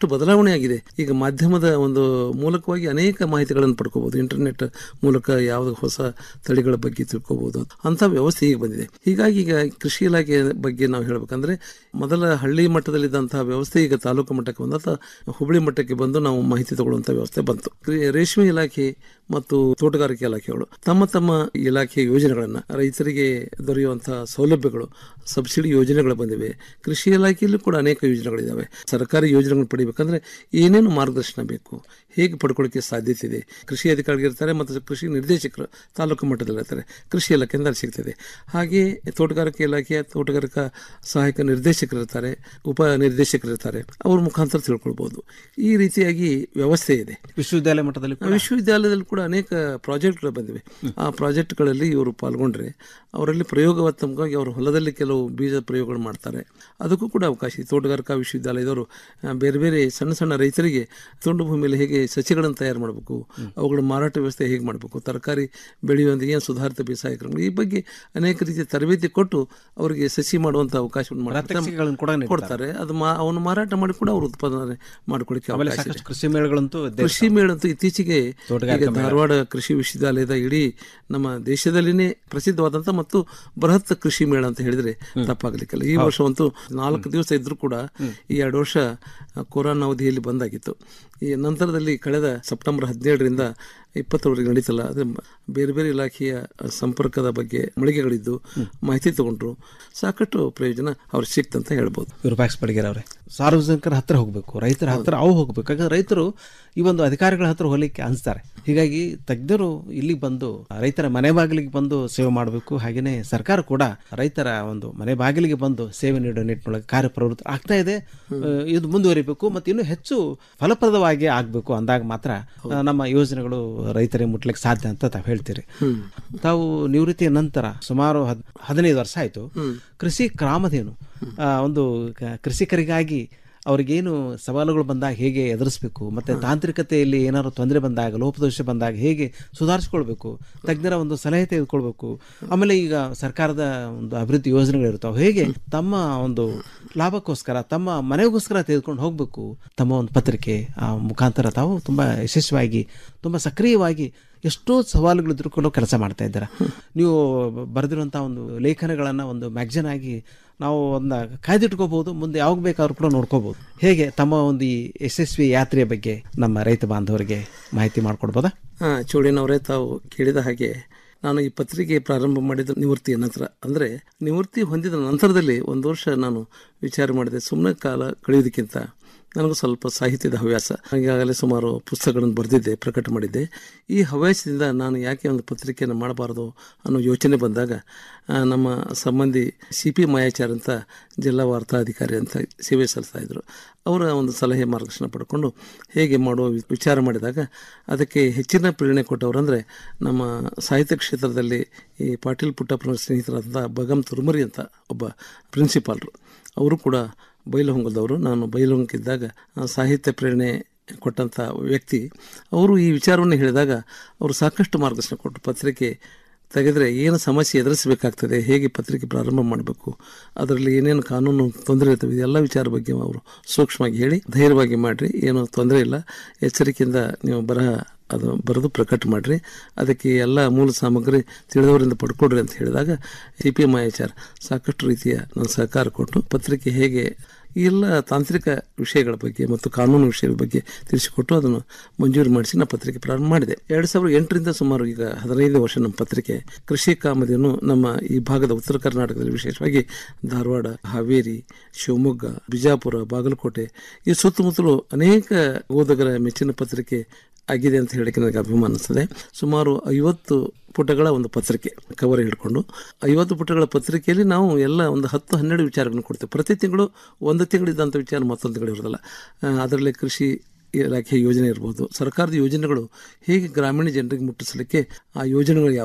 ಬದಲಾವಣೆ ಆಗಿದೆ ಈಗ ಮಾಧ್ಯಮದ ಒಂದು ಮೂಲಕವಾಗಿ ಅನೇಕ ಮಾಹಿತಿಗಳನ್ನು ಪಡ್ಕೋಬಹುದು ಇಂಟರ್ನೆಟ್ ಮೂಲಕ ಯಾವ್ದು ಹೊಸ ತಳಿಗಳ ಬಗ್ಗೆ ತಿಳ್ಕೋಬಹುದು ಅಂತ ವ್ಯವಸ್ಥೆ ಈಗ ಬಂದಿದೆ ಹೀಗಾಗಿ ಈಗ ಕೃಷಿ ಇಲಾಖೆ ಬಗ್ಗೆ ನಾವು ಹೇಳ್ಬೇಕಂದ್ರೆ ಮೊದಲ ಹಳ್ಳಿ ಮಟ್ಟದಲ್ಲಿದ್ದಂತಹ ವ್ಯವಸ್ಥೆ ಈಗ ತಾಲೂಕು ಮಟ್ಟಕ್ಕೆ ಬಂದ ಅಥವಾ ಹುಬ್ಬಳ್ಳಿ ಮಟ್ಟಕ್ಕೆ ಬಂದು ನಾವು ಮಾಹಿತಿ ತಗೊಳ್ಳುವಂತ ವ್ಯವಸ್ಥೆ ಬಂತು ಕ್ರಿ- ರೇಷ್ಮೆ ಇಲಾಖೆ ಮತ್ತು ತೋಟಗಾರಿಕೆ ಇಲಾಖೆಗಳು ತಮ್ಮ ತಮ್ಮ ಇಲಾಖೆಯ ಯೋಜನೆಗಳನ್ನ ರೈತರಿಗೆ ದೊರೆಯುವಂತಹ ಸೌಲಭ್ಯಗಳು ಸಬ್ಸಿಡಿ ಯೋಜನೆಗಳು ಬಂದಿವೆ ಕೃಷಿ ಇಲಾಖೆಯಲ್ಲೂ ಕೂಡ ಅನೇಕ ಯೋಜನೆಗಳಿದ್ದಾವೆ ಸರ್ಕಾರಿ ಯೋಜನೆಗಳನ್ನು ಪಡಿಬೇಕಂದ್ರೆ ಏನೇನು ಮಾರ್ಗದರ್ಶನ ಬೇಕು ಹೇಗೆ ಪಡ್ಕೊಳ್ಳಿಕ್ಕೆ ಸಾಧ್ಯತೆ ಇದೆ ಕೃಷಿ ಅಧಿಕಾರಿಗಳಿರ್ತಾರೆ ಮತ್ತು ಕೃಷಿ ನಿರ್ದೇಶಕರು ತಾಲೂಕು ಮಟ್ಟದಲ್ಲಿ ಇರ್ತಾರೆ ಕೃಷಿ ಇಲಾಖೆಯಿಂದ ಅಲ್ಲಿ ಸಿಗ್ತದೆ ಹಾಗೆ ತೋಟಗಾರಿಕೆ ಇಲಾಖೆಯ ತೋಟಗಾರಿಕಾ ಸಹಾಯಕ ನಿರ್ದೇಶಕರು ಇರ್ತಾರೆ ಉಪ ನಿರ್ದೇಶಕರು ಇರ್ತಾರೆ ಅವ್ರ ಮುಖಾಂತರ ತಿಳ್ಕೊಳ್ಬಹುದು ಈ ರೀತಿಯಾಗಿ ವ್ಯವಸ್ಥೆ ಇದೆ ವಿಶ್ವವಿದ್ಯಾಲಯ ಮಟ್ಟದಲ್ಲಿ ಕೂಡ ವಿಶ್ವವಿದ್ಯಾಲಯದಲ್ಲಿ ಕೂಡ ಅನೇಕ ಪ್ರಾಜೆಕ್ಟ್ಗಳು ಬಂದಿವೆ ಆ ಪ್ರಾಜೆಕ್ಟ್ಗಳಲ್ಲಿ ಇವರು ಪಾಲ್ಗೊಂಡ್ರೆ ಅವರಲ್ಲಿ ಪ್ರಯೋಗಾತ್ಮಕವಾಗಿ ಅವರ ಹೊಲದಲ್ಲಿ ಕೆಲವು ಬೀಜ ಪ್ರಯೋಗಗಳು ಮಾಡ್ತಾರೆ ಅದಕ್ಕೂ ಕೂಡ ಅವಕಾಶ ಇದೆ ತೋಟಗಾರಿಕಾ ವಿಶ್ವವಿದ್ಯಾಲಯದವರು ಆ, ಬೇರೆ ಬೇರೆ ಸಣ್ಣ ಸಣ್ಣ ರೈತರಿಗೆ ತುಂಡು ಭೂಮಿಯಲ್ಲಿ ಹೇಗೆ ಸಸಿಗಳನ್ನು ತಯಾರು ಮಾಡಬೇಕು ಅವುಗಳ ಮಾರಾಟ ವ್ಯವಸ್ಥೆ ಹೇಗೆ ಮಾಡಬೇಕು ತರಕಾರಿ ಬೆಳೆಯುವಂಥ ಏನು ಸುಧಾರಿತ ಬೇಸಾಯ ಕ್ರಮಗಳು ಈ ಬಗ್ಗೆ ಅನೇಕ ರೀತಿಯ ತರಬೇತಿ ಕೊಟ್ಟು ಅವರಿಗೆ ಸಸಿ ಮಾಡುವಂಥ ಅವಕಾಶವನ್ನು ಪ್ರಾತ್ಯಕ್ಷಿಕೆಗಳನ್ನು ಕೂಡ ನೀಡ್ತಾರೆ. ಕೊಡ್ತಾರೆ ಅದು ಮಾ ಅವನು ಮಾರಾಟ ಮಾಡಿ ಕೂಡ ಅವರು ಉತ್ಪಾದನೆ ಮಾಡ್ಕೊಳ್ಳಿಕ್ಕೆ ಆಮೇಲೆ ಅವಕಾಶ ಸಾಕಷ್ಟು ಇದೆ. ಕೃಷಿ ಮೇಳಗಳಂತೂ ಇದ್ದೇ ಕೃಷಿ ಮೇಳ ಅಂತೂ ಇತ್ತೀಚೆಗೆ ತೋಟಗಾರಿಕಾ ಈಗ ಮೇಳ. ಧಾರವಾಡ ಕೃಷಿ ವಿಶ್ವವಿದ್ಯಾಲಯದ ಇಡೀ ನಮ್ಮ ದೇಶದಲ್ಲಿನೇ ಪ್ರಸಿದ್ಧವಾದಂತ ಮತ್ತು ಬೃಹತ್ ಕೃಷಿ ಮೇಳ ಅಂತ ಹೇಳಿದ್ರೆ ತಪ್ಪಾಗಲಿಕ್ಕಿಲ್ಲ ಈ ವರ್ಷವಂತೂ ನಾಲ್ಕು ದಿವಸ ಇದ್ರೂ ಕೂಡ ಈ ಎರಡು ವರ್ಷ ಆ, ಕೊರೋನಾ ಅವಧಿಯಲ್ಲಿ ಬಂದಾಗಿತ್ತು ಈ ನಂತರದಲ್ಲಿ ಕಳೆದ ಸೆಪ್ಟೆಂಬರ್ ಹದಿನೇಳರಿಂದ ಇಪ್ಪತ್ತರವರೆಗೆ ನಡೀತಲ್ಲ ಅದೇ ಮ- ಬೇರೆ ಬೇರೆ ಇಲಾಖೆಯ ಸಂಪರ್ಕದ ಬಗ್ಗೆ ಮಳಿಗೆಗಳಿದ್ದು ಮಾಹಿತಿ ತಗೊಂಡ್ರು ಸಾಕಷ್ಟು ಪ್ರಯೋಜನ ಅವ್ರಿಗೆ ಸಿಕ್ತಂತ ಹೇಳ್ಬೋದು ವಿರೂಪಾಕ್ಷ ಬಡಿಗೆರ್ ಅವರೇ ಸಾರ್ವಜನಿಕರ ಹತ್ರ ಹೋಗಬೇಕು ರೈತರ ಹತ್ರ ಅವು ಹೋಗ್ಬೇಕು ಯಾಕಂದ್ರೆ ರೈತರು ಈ ಒಂದು ಅಧಿಕಾರಿಗಳ ಹತ್ರ ಹೋಗ್ಲಿಕ್ಕೆ ಅನ್ಸ್ತಾರೆ ಹೀಗಾಗಿ ತಜ್ಞರು ಇಲ್ಲಿ ಬಂದು ರೈತರ ಮನೆ ಬಾಗಿಲಿಗೆ ಬಂದು ಸೇವೆ ಮಾಡಬೇಕು ಹಾಗೆಯೇ ಸರ್ಕಾರ ಕೂಡ ರೈತರ ಒಂದು ಮನೆ ಬಾಗಿಲಿಗೆ ಬಂದು ಸೇವೆ ನೀಡೋ ನಿಟ್ಟಿನೊಳಗೆ ಕಾರ್ಯಪ್ರವೃತ್ತಿ ಆಗ್ತಾ ಇದೆ ಆ, ಇದು ಮುಂದುವರಿಬೇಕು ಮತ್ತು ಇನ್ನೂ ಹೆಚ್ಚು ಫಲಪ್ರದವಾಗಿ ಆಗಬೇಕು ಅಂದಾಗ ಮಾತ್ರ ಆ, ನಮ್ಮ ಯೋಜನೆಗಳು ರೈತರಿಗೆ ಮುಟ್ಲಿಕ್ಕೆ ಸಾಧ್ಯ ಅಂತ ತಾವು ಹೇಳ್ತೀರಿ ತಾವು ನಿವೃತ್ತಿಯ ನಂತರ ಸುಮಾರು ಹದ್ ಹದಿನೈದು ವರ್ಷ ಆಯಿತು ಕೃಷಿ ಕ್ರಾಮಧೇನು ಆ, ಒಂದು ಕ- ಕೃಷಿಕರಿಗಾಗಿ ಅವ್ರಿಗೇನು ಸವಾಲುಗಳು ಬಂದಾಗ ಹೇಗೆ ಎದುರಿಸಬೇಕು ಮತ್ತೆ ತಾಂತ್ರಿಕತೆಯಲ್ಲಿ ಏನಾದ್ರು ತೊಂದರೆ ಬಂದಾಗ ಲೋಪದೋಷ ಬಂದಾಗ ಹೇಗೆ ಸುಧಾರಿಸ್ಕೊಳ್ಬೇಕು ತಜ್ಞರ ಒಂದು ಸಲಹೆ ತೆಗೆದುಕೊಳ್ಬೇಕು ಆಮೇಲೆ ಈಗ ಸರ್ಕಾರದ ಒಂದು ಅಭಿವೃದ್ಧಿ ಯೋಜನೆಗಳಿರ್ತಾವೆ ಹೇಗೆ ತಮ್ಮ ಒಂದು ಲಾಭಕ್ಕೋಸ್ಕರ ತಮ್ಮ ಮನೆಗೋಸ್ಕರ ತೆಗೆದುಕೊಂಡು ಹೋಗಬೇಕು ತಮ್ಮ ಒಂದು ಪತ್ರಿಕೆ ಆ ಮುಖಾಂತರ ತಾವು ತುಂಬ ಯಶಸ್ವಿಯಾಗಿ ತುಂಬ ಸಕ್ರಿಯವಾಗಿ ಎಷ್ಟೋ ಸವಾಲುಗಳು ಎದುರ್ಕೊಂಡು ಕೆಲಸ ಮಾಡ್ತಾ ಇದ್ದಾರೆ ನೀವು ಬರೆದಿರುವಂಥ ಒಂದು ಲೇಖನಗಳನ್ನು ಒಂದು ಮ್ಯಾಗ್ಝಿನ್ ಆಗಿ ನಾವು ಅದನ್ನ ಕಾಯ್ದಿಟ್ಕೋಬಹುದು ಮುಂದೆ ಯಾವಾಗ ಬೇಕಾದ್ರೂ ಕೂಡ ನೋಡ್ಕೋಬಹುದು ಹೇಗೆ ತಮ್ಮ ಒಂದು ಈ ಯಶಸ್ವಿ ಯಾತ್ರೆಯ ಬಗ್ಗೆ ನಮ್ಮ ರೈತ ಬಾಂಧವರಿಗೆ ಮಾಹಿತಿ ಮಾಡಿಕೊಡ್ಬೋದಾ ಹಾಂ ಚೌಡಿನವರೇ ತಾವು ಕೇಳಿದ ಹಾಗೆ ನಾನು ಈ ಪತ್ರಿಕೆ ಪ್ರಾರಂಭ ಮಾಡಿದ ನಿವೃತ್ತಿಯ ನಂತರ ಅಂದರೆ ನಿವೃತ್ತಿ ಹೊಂದಿದ ನಂತರದಲ್ಲಿ ಒಂದು ವರ್ಷ ನಾನು ವಿಚಾರ ಮಾಡಿದೆ ಸುಮ್ಮನೆ ಕಾಲ ಕಳೆಯೋದಕ್ಕಿಂತ ನನಗೂ ಸ್ವಲ್ಪ ಸಾಹಿತ್ಯದ ಹವ್ಯಾಸ ಈಗಾಗಲೇ ಸುಮಾರು ಪುಸ್ತಕಗಳನ್ನು ಬರೆದಿದ್ದೆ ಪ್ರಕಟ ಮಾಡಿದ್ದೆ ಈ ಹವ್ಯಾಸದಿಂದ ನಾನು ಯಾಕೆ ಒಂದು ಪತ್ರಿಕೆಯನ್ನು ಮಾಡಬಾರದು ಅನ್ನೋ ಯೋಚನೆ ಬಂದಾಗ ಆ, ನಮ್ಮ ಸಂಬಂಧಿ ಸಿ ಪಿ ಮಾಯಾಚಾರ್ ಅಂತ ಜಿಲ್ಲಾ ವಾರ್ತಾಧಿಕಾರಿ ಅಂತ ಸೇವೆ ಸಲ್ಲಿಸ್ತಾ ಇದ್ರು ಅವರ ಒಂದು ಸಲಹೆ ಮಾರ್ಗದರ್ಶನ ಪಡ್ಕೊಂಡು ಹೇಗೆ ಮಾಡುವ ವಿ- ವಿಚಾರ ಮಾಡಿದಾಗ ಅದಕ್ಕೆ ಹೆಚ್ಚಿನ ಪ್ರೇರಣೆ ಕೊಟ್ಟವರಂದರೆ ನಮ್ಮ ಸಾಹಿತ್ಯ ಕ್ಷೇತ್ರದಲ್ಲಿ ಈ ಪಾಟೀಲ್ ಪುಟ್ಟಪ್ಪನ ಸ್ನೇಹಿತರಾದಂಥ ಬಗಮ್ ತುರುಮರಿ ಅಂತ ಒಬ್ಬ ಪ್ರಿನ್ಸಿಪಾಲ್ರು ಅವರು ಕೂಡ ಬೈಲಹೊಂಗದವರು ನಾನು ಬೈಲಹೊಂಗಕ್ಕಿದ್ದಾಗ ಆ, ಸಾಹಿತ್ಯ ಪ್ರೇರಣೆ ಕೊಟ್ಟಂಥ ವ್ಯಕ್ತಿ ಅವರು ಈ ವಿಚಾರವನ್ನು ಹೇಳಿದಾಗ ಅವರು ಸಾಕಷ್ಟು ಮಾರ್ಗದರ್ಶನ ಕೊಟ್ಟರು ಪತ್ರಿಕೆ ತೆಗೆದರೆ ಏನು ಸಮಸ್ಯೆ ಎದುರಿಸಬೇಕಾಗ್ತದೆ ಹೇಗೆ ಪತ್ರಿಕೆ ಪ್ರಾರಂಭ ಮಾಡಬೇಕು ಅದರಲ್ಲಿ ಏನೇನು ಕಾನೂನು ತೊಂದರೆ ಇರ್ತವೆ ಇದೆಲ್ಲ ವಿಚಾರ ಬಗ್ಗೆ ಅವರು ಸೂಕ್ಷ್ಮವಾಗಿ ಹೇಳಿ ಧೈರ್ಯವಾಗಿ ಮಾಡಿರಿ ಏನು ತೊಂದರೆ ಇಲ್ಲ ಎಚ್ಚರಿಕೆಯಿಂದ ನೀವು ಬರಹ ಅದು ಬರೆದು ಪ್ರಕಟ ಮಾಡಿರಿ ಅದಕ್ಕೆ ಎಲ್ಲ ಮೂಲ ಸಾಮಗ್ರಿ ತಿಳಿದವರಿಂದ ಪಡ್ಕೊಡ್ರಿ ಅಂತ ಹೇಳಿದಾಗ ಸಿ ಪಿ ಮಾಯಾಚಾರ್ ಸಾಕಷ್ಟು ರೀತಿಯ ನನ್ನ ಸಹಕಾರ ಕೊಟ್ಟು ಪತ್ರಿಕೆ ಹೇಗೆ ಈ ಎಲ್ಲ ತಾಂತ್ರಿಕ ವಿಷಯಗಳ ಬಗ್ಗೆ ಮತ್ತು ಕಾನೂನು ವಿಷಯಗಳ ಬಗ್ಗೆ ತಿಳಿಸಿಕೊಟ್ಟು ಅದನ್ನು ಮಂಜೂರು ಮಾಡಿಸಿ ನಾನು ಪತ್ರಿಕೆ ಪ್ರಾರಂಭ ಮಾಡಿದೆ ಎರಡು ಸಾವಿರದ ಎಂಟರಿಂದ ಸುಮಾರು ಈಗ ಹದಿನೈದು ವರ್ಷ ನಮ್ಮ ಪತ್ರಿಕೆ ಕೃಷಿ ಕಾಮಧೇನು ನಮ್ಮ ಈ ಭಾಗದ ಉತ್ತರ ಕರ್ನಾಟಕದಲ್ಲಿ ವಿಶೇಷವಾಗಿ ಧಾರವಾಡ ಹಾವೇರಿ ಶಿವಮೊಗ್ಗ ಬಿಜಾಪುರ ಬಾಗಲಕೋಟೆ ಈ ಸುತ್ತಮುತ್ತಲು ಅನೇಕ ಓದುಗರ ಮೆಚ್ಚಿನ ಪತ್ರಿಕೆ ಆಗಿದೆ ಅಂತ ಹೇಳಕ್ಕೆ ನನಗೆ ಅಭಿಮಾನ ಅನಿಸ್ತದೆ ಸುಮಾರು ಐವತ್ತು ಪುಟಗಳ ಒಂದು ಪತ್ರಿಕೆ ಕವರ್ ಹಿಡ್ಕೊಂಡು ಐವತ್ತು ಪುಟಗಳ ಪತ್ರಿಕೆಯಲ್ಲಿ ನಾವು ಎಲ್ಲ ಒಂದು ಹತ್ತು ಹನ್ನೆರಡು ವಿಚಾರಗಳನ್ನು ಕೊಡ್ತೇವೆ ಪ್ರತಿ ತಿಂಗಳು ಒಂದು ತಿಂಗಳಿದ್ದಂಥ ವಿಚಾರ ಮತ್ತೊಂದು ತಿಂಗಳು ಇರೋದಿಲ್ಲ ಆ, ಅದರಲ್ಲಿ ಕೃಷಿ ಇಲಾಖೆ ಯೋಜನೆ ಇರ್ಬೋದು ಸರ್ಕಾರದ ಯೋಜನೆಗಳು ಹೇಗೆ ಗ್ರಾಮೀಣ ಜನರಿಗೆ ಮುಟ್ಟಿಸಲಿಕ್ಕೆ ಆ ಯೋಜನೆಗಳು ಯಾವುವು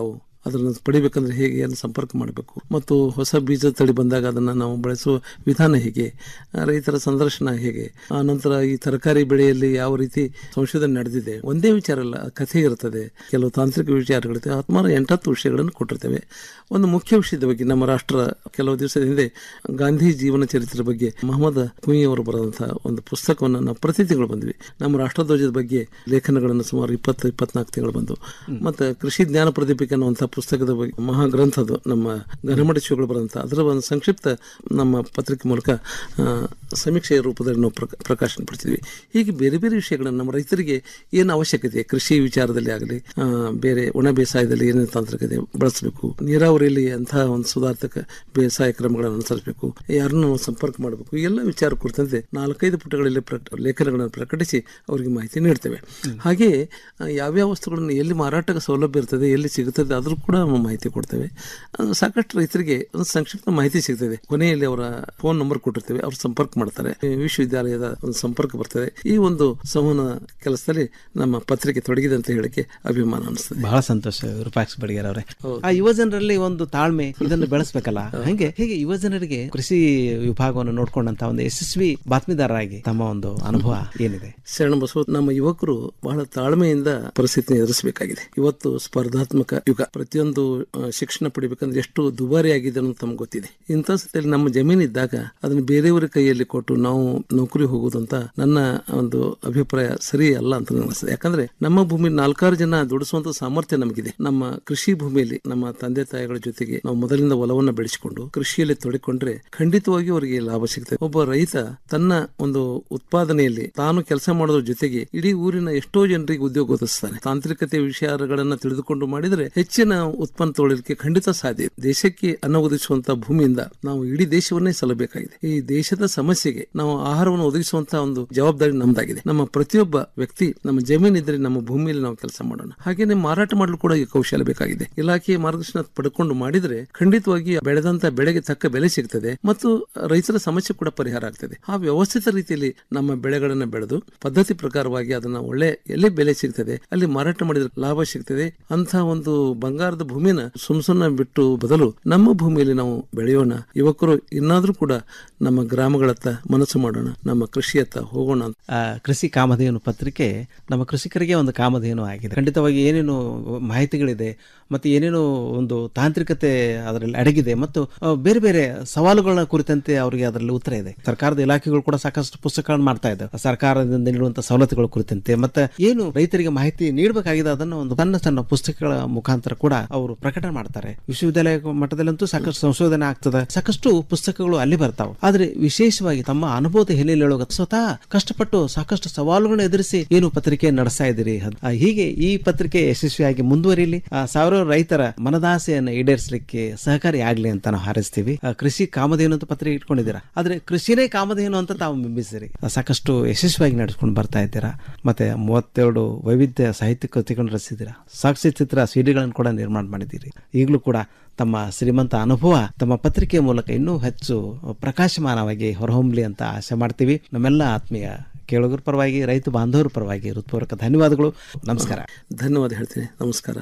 ಅದನ್ನು ಪಡಿಬೇಕಂದ್ರೆ ಹೇಗೆ ಏನು ಸಂಪರ್ಕ ಮಾಡಬೇಕು ಮತ್ತು ಹೊಸ ಬೀಜ ತಳಿ ಬಂದಾಗ ಅದನ್ನು ನಾವು ಬಳಸುವ ವಿಧಾನ ಹೇಗೆ ಆ, ರೈತರ ಸಂದರ್ಶನ ಹೇಗೆ ಆ ನಂತರ ಈ ತರಕಾರಿ ಬೆಳೆಯಲ್ಲಿ ಯಾವ ರೀತಿ ಸಂಶೋಧನೆ ನಡೆದಿದೆ ಒಂದೇ ವಿಚಾರ ಅಲ್ಲ ಕಥೆ ಇರ್ತದೆ ಕೆಲವು ತಾಂತ್ರಿಕ ವಿಚಾರಗಳಿರ್ತವೆ ಹತ್ತಾರು ಎಂಟತ್ತು ವಿಷಯಗಳನ್ನು ಕೊಟ್ಟಿರ್ತೇವೆ ಒಂದು ಮುಖ್ಯ ವಿಷಯದ ಬಗ್ಗೆ ನಮ್ಮ ರಾಷ್ಟ್ರ ಕೆಲವು ದಿವಸದ ಹಿಂದೆ ಗಾಂಧಿ ಜೀವನ ಚರಿತ್ರೆ ಬಗ್ಗೆ ಮೊಹಮ್ಮದ್ ಕುಯಿ ಅವರು ಬರೆದಂತಹ ಒಂದು ಪುಸ್ತಕವನ್ನು ನಾವು ಪ್ರತಿ ತಿಂಗಳು ಬಂದ್ವಿ ನಮ್ಮ ರಾಷ್ಟ್ರಧ್ವಜದ ಬಗ್ಗೆ ಲೇಖನಗಳನ್ನು ಸುಮಾರು ಇಪ್ಪತ್ತು ಇಪ್ಪತ್ನಾಲ್ಕು ತಿಂಗಳು ಬಂದು ಮತ್ತು ಕೃಷಿ ಜ್ಞಾನ ಪ್ರದೀಪಿಕೆ ಅನ್ನುವಂಥ ಪುಸ್ತಕದ ಬಗ್ಗೆ ಮಹಾಗ್ರಂಥದ್ದು ನಮ್ಮ ಗನಮಡಿ ಶಿವಗಳು ಬರೆದಂಥ ಅದರ ಒಂದು ಸಂಕ್ಷಿಪ್ತ ನಮ್ಮ ಪತ್ರಿಕೆ ಮೂಲಕ ಆ, ಸಮೀಕ್ಷೆಯ ರೂಪದಲ್ಲಿ ನಾವು ಪ್ರಕ ಪ್ರಕಾಶನ ಪಡ್ತಿದ್ವಿ ಹೀಗೆ ಬೇರೆ ಬೇರೆ ವಿಷಯಗಳನ್ನು ನಮ್ಮ ರೈತರಿಗೆ ಏನು ಅವಶ್ಯಕತೆ ಕೃಷಿ ವಿಚಾರದಲ್ಲಿ ಆಗಲಿ ಆ, ಬೇರೆ ಒಣ ಬೇಸಾಯದಲ್ಲಿ ಏನೇನು ತಾಂತ್ರಿಕತೆ ಬಳಸಬೇಕು ನೀರಾವರಿಯಲ್ಲಿ ಅಂತಹ ಒಂದು ಸುಧಾರಿತ ಬೇಸಾಯ ಕ್ರಮಗಳನ್ನು ಅನುಸರಿಸಬೇಕು ಯಾರನ್ನು ನಾವು ಸಂಪರ್ಕ ಮಾಡಬೇಕು ಈ ಎಲ್ಲ ವಿಚಾರ ಕುರಿತಂತೆ ನಾಲ್ಕೈದು ಪುಟಗಳಲ್ಲಿ ಪ್ರಕ ಲೇಖನಗಳನ್ನು ಪ್ರಕಟಿಸಿ ಅವರಿಗೆ ಮಾಹಿತಿ ನೀಡ್ತೇವೆ ಹಾಗೆಯೇ ಆ, ಯಾವ್ಯಾವ ವಸ್ತುಗಳನ್ನು ಎಲ್ಲಿ ಮಾರಾಟಕ್ಕೆ ಸೌಲಭ್ಯ ಇರ್ತದೆ ಎಲ್ಲಿ ಸಿಗುತ್ತದೆ ಅದ್ರ ಕೂಡ ನಾವು ಮಾಹಿತಿ ಕೊಡ್ತೇವೆ ಆ, ಸಾಕಷ್ಟು ರೈತರಿಗೆ ಒಂದು ಸಂಕ್ಷಿಪ್ತ ಮಾಹಿತಿ ಸಿಗ್ತದೆ ಕೊನೆಯಲ್ಲಿ ಅವರ ಫೋನ್ ನಂಬರ್ ಕೊಟ್ಟಿರ್ತೇವೆ ಅವ್ರು ಸಂಪರ್ಕ ಮಾಡ್ತಾರೆ ಈ ವಿಶ್ವವಿದ್ಯಾಲಯದ ಒಂದು ಸಂಪರ್ಕ ಬರ್ತದೆ ಈ ಒಂದು ಸಂವಹನ ಕೆಲಸದಲ್ಲಿ ನಮ್ಮ ಪತ್ರಿಕೆ ತೊಡಗಿದೆ ಅಂತ ಹೇಳಕ್ಕೆ ಅಭಿಮಾನ ಅನಿಸ್ತದೆ ಬಹಳ ಸಂತೋಷ ವಿರೂಪಾಕ್ಷ ಬಡಿಗೇರ್ ಅವರೇ ಆ ಯುವ ಜನರಲ್ಲಿ ಒಂದು ತಾಳ್ಮೆ ಇದನ್ನು ಬೆಳೆಸ್ಬೇಕಲ್ಲ ಹಂಗೆ ಹೀಗೆ ಯುವ ಜನರಿಗೆ ಕೃಷಿ ವಿಭಾಗವನ್ನು ನೋಡ್ಕೊಂಡಂತ ಒಂದು ಯಶಸ್ವಿ ಬಾತ್ಮೀದಾರರಾಗಿ ತಮ್ಮ ಒಂದು ಅನುಭವ ಏನಿದೆ ಶರಣ ಬಸವ ನಮ್ಮ ಯುವಕರು ಬಹಳ ತಾಳ್ಮೆಯಿಂದ ಪರಿಸ್ಥಿತಿನ ಎದುರಿಸಬೇಕಾಗಿದೆ ಇವತ್ತು ಸ್ಪರ್ಧಾತ್ಮಕ ಯುಗ ಪ್ರತಿಯೊಂದು ಆ, ಶಿಕ್ಷಣ ಪಡಿಬೇಕಂದ್ರೆ ಎಷ್ಟು ದುಬಾರಿ ಆಗಿದೆ ಅನ್ನೋದು ತಮ್ಗೆ ಗೊತ್ತಿದೆ ಇಂಥ ಸ್ಥಿತಿಯಲ್ಲಿ ನಮ್ಮ ಜಮೀನು ಇದ್ದಾಗ ಅದನ್ನು ಬೇರೆಯವರ ಕೈಯಲ್ಲಿ ಕೊಟ್ಟು ನಾವು ನೌಕರಿ ಹೋಗುವುದಂತ ನನ್ನ ಒಂದು ಅಭಿಪ್ರಾಯ ಸರಿ ಅಲ್ಲ ಅಂತ ನನಗೆ ಅನಿಸ್ತದೆ ಯಾಕಂದ್ರೆ ನಮ್ಮ ಭೂಮಿ ನಾಲ್ಕಾರು ಜನ ದುಡಿಸುವಂತ ಸಾಮರ್ಥ್ಯ ನಮಗಿದೆ ನಮ್ಮ ಕೃಷಿ ಭೂಮಿಯಲ್ಲಿ ನಮ್ಮ ತಂದೆ ತಾಯಿಗಳ ಜೊತೆಗೆ ನಾವು ಮೊದಲಿಂದ ಒಲವನ್ನ ಬೆಳೆಸಿಕೊಂಡು ಕೃಷಿಯಲ್ಲಿ ತೊಡಕೊಂಡ್ರೆ ಖಂಡಿತವಾಗಿ ಅವರಿಗೆ ಲಾಭ ಸಿಗ್ತದೆ ಒಬ್ಬ ರೈತ ತನ್ನ ಒಂದು ಉತ್ಪಾದನೆಯಲ್ಲಿ ತಾನು ಕೆಲಸ ಮಾಡೋದ್ರ ಜೊತೆಗೆ ಇಡೀ ಊರಿನ ಎಷ್ಟೋ ಜನರಿಗೆ ಉದ್ಯೋಗ ಒದಗಿಸ್ತಾನೆ ತಾಂತ್ರಿಕತೆ ವಿಚಾರಗಳನ್ನ ತಿಳಿದುಕೊಂಡು ಮಾಡಿದರೆ ಹೆಚ್ಚಿನ ಉತ್ಪನ್ನ ತೊಗೊಳ್ಳಿಕ್ಕೆ ಖಂಡಿತ ಸಾಧ್ಯ ಇದೆ. ದೇಶಕ್ಕೆ ಅನ್ನ ಒದಗಿಸುವಂತ ಭೂಮಿಯಿಂದ ನಾವು ಇಡೀ ದೇಶವನ್ನೇ ಸಲ್ಲಬೇಕಾಗಿದೆ ಈ ದೇಶದ ಸಮಸ್ಯೆಗೆ ನಾವು ಆಹಾರವನ್ನು ಒದಗಿಸುವಂತಹ ಒಂದು ಜವಾಬ್ದಾರಿ ನಮ್ದಾಗಿದೆ ನಮ್ಮ ಪ್ರತಿಯೊಬ್ಬ ವ್ಯಕ್ತಿ ನಮ್ಮ ಜಮೀನ್ ಇದ್ರೆ ನಮ್ಮ ಭೂಮಿಯಲ್ಲಿ ನಾವು ಕೆಲಸ ಮಾಡೋಣ ಹಾಗೇನೆ ಮಾರಾಟ ಮಾಡಲು ಕೂಡ ಈ ಕೌಶಲ್ಯ ಬೇಕಾಗಿದೆ ಇಲಾಖೆಯ ಮಾರ್ಗದರ್ಶನ ಪಡ್ಕೊಂಡು ಮಾಡಿದ್ರೆ ಖಂಡಿತವಾಗಿ ಬೆಳೆದಂತ ಬೆಳೆಗೆ ತಕ್ಕ ಬೆಲೆ ಸಿಗ್ತದೆ ಮತ್ತು ರೈತರ ಸಮಸ್ಯೆ ಕೂಡ ಪರಿಹಾರ ಆಗ್ತದೆ ಆ ವ್ಯವಸ್ಥಿತ ರೀತಿಯಲ್ಲಿ ನಮ್ಮ ಬೆಳೆಗಳನ್ನ ಬೆಳೆದು ಪದ್ಧತಿ ಪ್ರಕಾರವಾಗಿ ಅದನ್ನ ಒಳ್ಳೆ ಎಲ್ಲಿ ಬೆಲೆ ಸಿಗ್ತದೆ ಅಲ್ಲಿ ಮಾರಾಟ ಮಾಡಿದ್ರೆ ಲಾಭ ಸಿಗ್ತದೆ ಅಂತ ಒಂದು ಬಂಗಾರದ ಭೂಮಿನ ಸುಮ್ ಸುಮ್ನೆ ಬಿಟ್ಟು ಬದಲು ನಮ್ಮ ಭೂಮಿಯಲ್ಲಿ ನಾವು ಬೆಳೆಯೋಣ ಯುವಕರು ಇನ್ನಾದ್ರೂ ಕೂಡ ನಮ್ಮ ಗ್ರಾಮಗಳತ್ತ ಮನಸ್ಸು ಮಾಡೋಣ ನಮ್ಮ ಕೃಷಿಯತ್ತ ಹೋಗೋಣ ಅಂತ ಆ, ಕೃಷಿ ಕಾಮಧೇನು ಪತ್ರಿಕೆ ನಮ್ಮ ಕೃಷಿಕರಿಗೆ ಒಂದು ಕಾಮಧೇನು ಆಗಿದೆ ಖಂಡಿತವಾಗಿ ಏನೇನು ಮಾಹಿತಿಗಳಿದೆ ಮತ್ತು ಏನೇನು ಒಂದು ತಾಂತ್ರಿಕತೆ ಅದರಲ್ಲಿ ಅಡಗಿದೆ ಮತ್ತು ಆ, ಬೇರೆ ಬೇರೆ ಸವಾಲುಗಳನ್ನ ಕುರಿತಂತೆ ಅವರಿಗೆ ಅದರಲ್ಲಿ ಉತ್ತರ ಇದೆ ಸರ್ಕಾರದ ಇಲಾಖೆಗಳು ಕೂಡ ಸಾಕಷ್ಟು ಪುಸ್ತಕಗಳನ್ನು ಮಾಡ್ತಾ ಇದ್ದಾವೆ ಸರ್ಕಾರದಿಂದ ನೀಡುವಂತಹ ಸವಲತ್ತುಗಳ ಕುರಿತಂತೆ ಮತ್ತೆ ಏನು ರೈತರಿಗೆ ಮಾಹಿತಿ ನೀಡಬೇಕಾಗಿದೆ ಅದನ್ನು ಒಂದು ಸಣ್ಣ ಸಣ್ಣ ಪುಸ್ತಕಗಳ ಮುಖಾಂತರ ಕೂಡ ಅವರು ಪ್ರಕಟಣೆ ಮಾಡ್ತಾರೆ ವಿಶ್ವವಿದ್ಯಾಲಯ ಮಟ್ಟದಲ್ಲಂತೂ ಸಾಕಷ್ಟು ಸಂಶೋಧನೆ ಆಗ್ತದೆ ಸಾಕಷ್ಟು ಪುಸ್ತಕಗಳು ಅಲ್ಲಿ ಬರ್ತಾವೆ ಆದ್ರೆ ವಿಶೇಷವಾಗಿ ತಮ್ಮ ಅನುಭವದ ಹಿನ್ನೆಲೆ ಹೇಳುವಾಗ ಸ್ವತಃ ಕಷ್ಟಪಟ್ಟು ಸಾಕಷ್ಟು ಸವಾಲುಗಳನ್ನು ಎದುರಿಸಿ ಏನು ಪತ್ರಿಕೆ ನಡೆಸ್ತಾ ಇದ್ದೀರಿ ಅದ್- ಆ, ಹೀಗೆ ಈ ಪತ್ರಿಕೆ ಯಶಸ್ವಿಯಾಗಿ ಮುಂದುವರಿಲಿ ಆ, ಸಾವಿರಾರು ರೈತರ ಮನದಾಸೆಯನ್ನು ಈಡೇರಿಸಲಿಕ್ಕೆ ಸಹಕಾರಿ ಆಗ್ಲಿ ಅಂತ ನಾವು ಹಾರೈಸ್ತೀವಿ ಆ, ಕೃಷಿ ಕಾಮಧೇನು ಅಂತ ಪತ್ರಿಕೆ ಇಟ್ಕೊಂಡಿದ್ದೀರಾ ಆದ್ರೆ ಕೃಷಿನೇ ಕಾಮಧೇನು ಅಂತ ತಾವು ಬಿಂಬಿಸಿರಿ ಆ, ಸಾಕಷ್ಟು ಯಶಸ್ವಿಯಾಗಿ ನಡೆಸ್ಕೊಂಡು ಬರ್ತಾ ಇದ್ದೀರಾ ಮತ್ತೆ ಮೂವತ್ತೆರಡು ವೈವಿಧ್ಯ ಸಾಹಿತ್ಯ ಕೃತಿಗಳನ್ನು ರಚಿಸಿದ್ದೀರಾ ಸಾಕ್ಷಿ ಚಿತ್ರ ಸಿಡಿಗಳನ್ನು ಕೂಡ ನಿರ್ಮಾಣ ಮಾಡಿದ್ದೀರಿ ಈಗಲೂ ಕೂಡ ತಮ್ಮ ಶ್ರೀಮಂತ ಅನುಭವ ತಮ್ಮ ಪತ್ರಿಕೆಯ ಮೂಲಕ ಇನ್ನೂ ಹೆಚ್ಚು ಪ್ರಕಾಶಮಾನವಾಗಿ ಹೊರಹೊಮ್ಮಲಿ ಅಂತ ಆಶೆ ಮಾಡ್ತೀವಿ ನಮ್ಮೆಲ್ಲ ಆತ್ಮೀಯ ಕೇಳುಗರ ಪರವಾಗಿ ರೈತ ಬಾಂಧವರ ಪರವಾಗಿ ಹೃತ್ಪೂರ್ವಕ ಧನ್ಯವಾದಗಳು ನಮಸ್ಕಾರ ಧನ್ಯವಾದ ಹೇಳ್ತೀನಿ ನಮಸ್ಕಾರ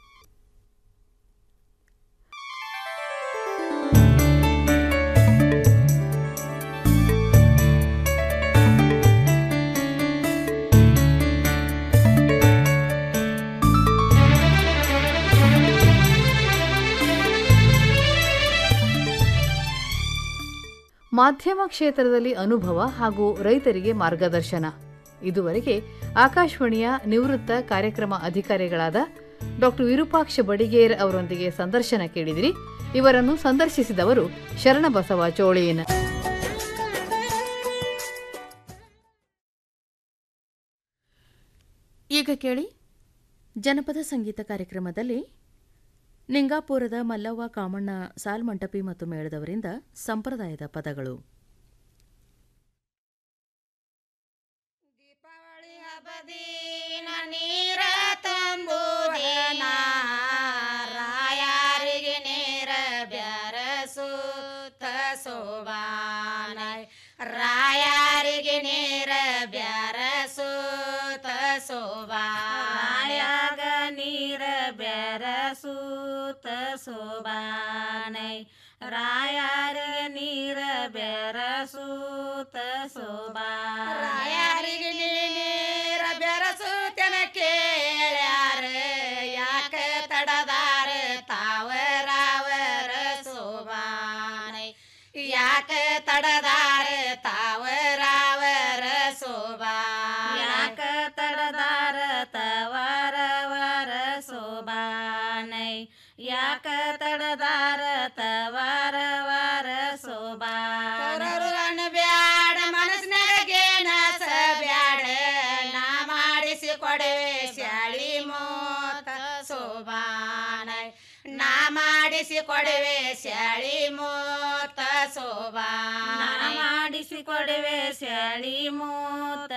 ಮಾಧ್ಯಮ ಕ್ಷೇತ್ರದಲ್ಲಿ ಅನುಭವ ಹಾಗೂ ರೈತರಿಗೆ ಮಾರ್ಗದರ್ಶನ ಇದುವರೆಗೆ ಆಕಾಶವಾಣಿಯ ನಿವೃತ್ತ ಕಾರ್ಯಕ್ರಮ ಅಧಿಕಾರಿಗಳಾದ ಡಾಕ್ಟರ್ ವಿರೂಪಾಕ್ಷ ಬಡಿಗೇರ್ ಅವರೊಂದಿಗೆ ಸಂದರ್ಶನ ಕೇಳಿದಿರಿ ಇವರನ್ನು ಸಂದರ್ಶಿಸಿದವರು ಶರಣಬಸವ ಚೋಳೇನ್ ಈಗ ಕೇಳಿ ಜನಪದ ಸಂಗೀತ ಕಾರ್ಯಕ್ರಮದಲ್ಲಿ ನಿಂಗಾಪುರದ ಮಲ್ಲವ್ವ ಕಾಮಣ್ಣ ಸಾಲ್ಮಂಟಪಿ ಮತ್ತು ಮೇಳದವರಿಂದ ಸಂಪ್ರದಾಯದ ಪದಗಳು ನೀರ ತಂಬುದೇನ ರಾಯಾರಿಗೆ ನೇರ ಬ್ಯಾರಸೂತ ಸೋಬಾನ ರಾಯಾರಿಗೆ ನೇರ ಬ್ಯಾರಸೂತ ಸೋಬಾಯಾಗ ನೀರ ಬ್ಯಾರಸೂತ ಸೋಬಾನೈ ರಾಯಾರಿಗೆ ನೀರ ಬೆರಸೂತ ಸೋಬಾ ರಾಯರಿಗೆ ನೀರ ಬೆರಸೂತನ ಕೇಳ್ಯಾರ ಯಾಕ ತಡದಾರ ತಾವರಾವರ ಸೋಬಾನೈ ಯಾಕ ತಡದಾರ ತಾವರಾವರ ಸೋಬಾ ಯಾಕ ತಡದಾರ ತವರವರ ಸೋಬಾನೈ ಯಾಕ ತಡದಾರ ತವರವರ ಸೋಬಾ ಕರರುವನ ಬ್ಯಾಡ ಮನಸ್ನಾಗೇನ ಬ್ಯಾಡ ನಾ ಮಾಡಿಸಿ ಕೊಡುವೆ ಶಾಳಿ ಮೋತ ಸೋಬಾನೈ ನಾ ಮಾಡಿಸಿ ಕೊಡುವೆ ಶಾಳಿ ಮೋತ ಸೋಬಾ ನಾ ಮಾಡಿಸಿ ಕೊಡುವೆ ಸ್ಯಾಳಿ ಮೂತ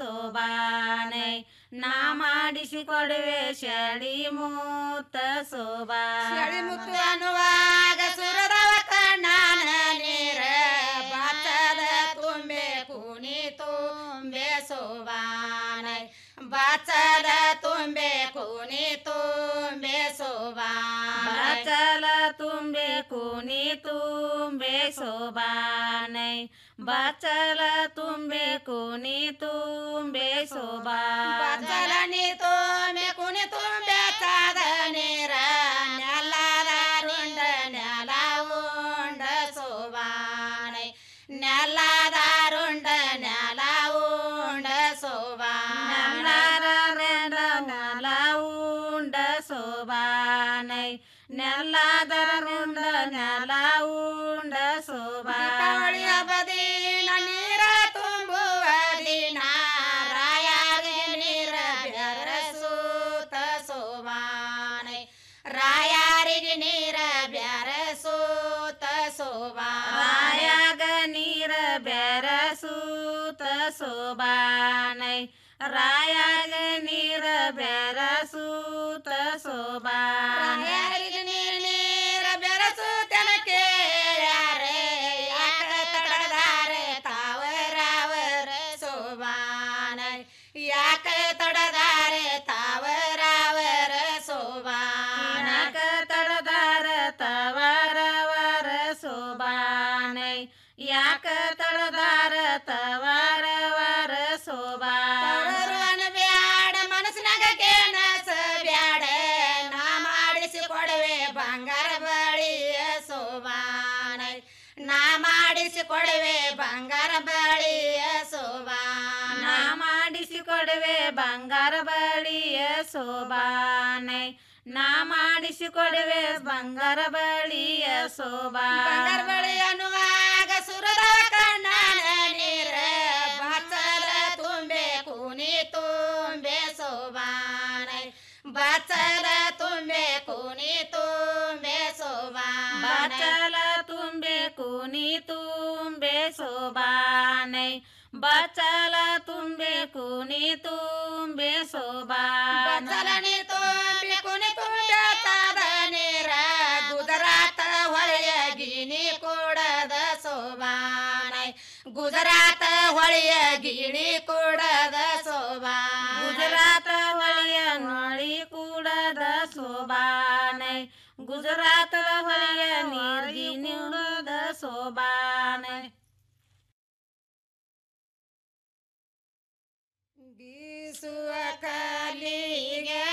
ಸೋಬಾನೈ ನಾ ಮಾಡಿಸಿ ಕೊಡುವೆ ಸ್ಯಾಳಿ ಮೂತ ಸೋಬಾ ಶಾಳಿ ಮುತ್ತು ಅನ್ನುವಾಗ ಸುರದವ ಕಣ್ಣಾನ ನೀರ ಬಾಚದ ತುಂಬೆ ಕುನಿ ತುಂಬೆ ಸೋಬಾನೈ ಬಾಚದ ತುಂಬೆ ಕುನಿ ತುಂಬೆ ಸೋಬಾ ಬಚಲ ತುಂಬೆ ಕುನಿ ತುಂಬೆ ಸೋಬಾನೈ ಬಚಲ ತುಂಬೆ ಕುನಿ ತುಂಬೆ ಸೋಬಾ ಬಚಲ ನೀ ತುಂಬೆ ಕುನಿ ತುಂಬೆ ಚಾದ ನೀರ ನೆಲದ ರುಂಡ ನೆಲ ಉಂಡ ಸೋಬಾನೈ ನೆಲದ ರುಂಡ ನೆಲ ಉಂಡ ಸೋಬಾ ನೆಲರ ನೆಲ ನೆಲ ಉಂಡ ಸೋಬಾನೈ ನೆಲದರ ಉಂಡ ನೆಲ ಉಂಡ ಸೋಬಾ ದೀಪಾವಳಿ ಹಬ್ಬದಿನ ನೀರ ತುಂಬುವ ದಿನ ರಾಯಾಗೆ ನೀರ ಬೆರಸೂತ ಸೋಬಾನೈ ರಾಯಾರಿಗೆ ನೀರ ಬೆರಸೂತ ಸೋಬಾನೈ ರಾಯಾಗ ನೀರ ಬೆರಸೂತ ಸೋಬಾನೈ ರಾಯಾಗ ನೀರ ಬೆರಸೂತ ಸೋಬಾ ರಾಯಾರಿಗೆ ನೀರ ನೀರ ಬೆರಸೂತನ ಕೇಳ್ಯಾರೆ ಯಾಕ ತಡದಾರೆ ತಾವರಾವರ ಸೋಬಾನೈ ಯಾಕ ತಡದಾರೆ ತಾವರಾವರ ಸೋಬಾನಕ ತಡದಾರ ತವರವರ ಸೋಬಾನೈ ಯಾಕ ತಡದಾರ ತವರವರ ಸೋಬಾನ ಬ್ಯಾಡ ಮನಸ್ಸಿನಾಗ ಕೇಣಸ ಬ್ಯಾಡ ನಾ ಮಾಡಿಸಿ ಕೊಡುವೆ ಬಂಗಾರ ಬಳಿಯ ಸೋಬಾನೈ ನಾ ಮಾಡಿಸಿ ಕೊಡುವೆ ಬಂಗಾರ ಬಳಿಯ ಸೋಬಾನ ನಾ ಮಾಡಿಸಿ ಕೊಡುವೆ ಬಂಗಾರ ಬಳಿಯ ಸೋಬಾನೈ ನಾ ಮಾಡಿಸಿ ಕೊಡುವೆ ಬಂಗಾರ ಬಳಿಯ ಸೋಬಾ ಬಂಗಾರ ಬಳಿ ಅನ್ನುವಾಗ ಸುರದ ಕಣ್ಣನ ನೀರ ಬಾಚಲ ತುಂಬೆ ಕುನಿ ತುಂಬೆ ಸೋಬಾನೈ ಬಾಚಲ ತುಂಬೆ ಕುನಿ ತುಂಬೆ ಸೋಬಾನೈ ಬಚಲ ತುಂಬೆ ಕುನಿ ತುಂಬೆ ಸೋಬಾನೈ ಬಚಲ ತುಂಬೆ ಕುನಿ ತುಂಬೆ ಸೋಬಾನ ಬಚಲನಿ ತುಂಬಿ ಕುನಿ ತುಂಬೆ ತಾದ ನೀರ ಗುಜರಾತ ಹೊಳೆಯ ಗಿಣಿ ಕೂಡದ ಸೋಬಾನೈ ಗುಜರಾತ ಹೊಳೆಯ ಗಿಣಿ ಕೂಡದ ಸೋಬಾ ಗುಜರಾತ ಹೊಳೆಯ ನೊಳಿ ಕೂಡದ ಸೋಬಾನೈ ಗುಜರಾತ ಹೊಳೆಯ ನೀರ್ಗಿ ನೀಡದ ಸೋಬಾನೈ ಬೀಸುವ ಕಲಿಗೆ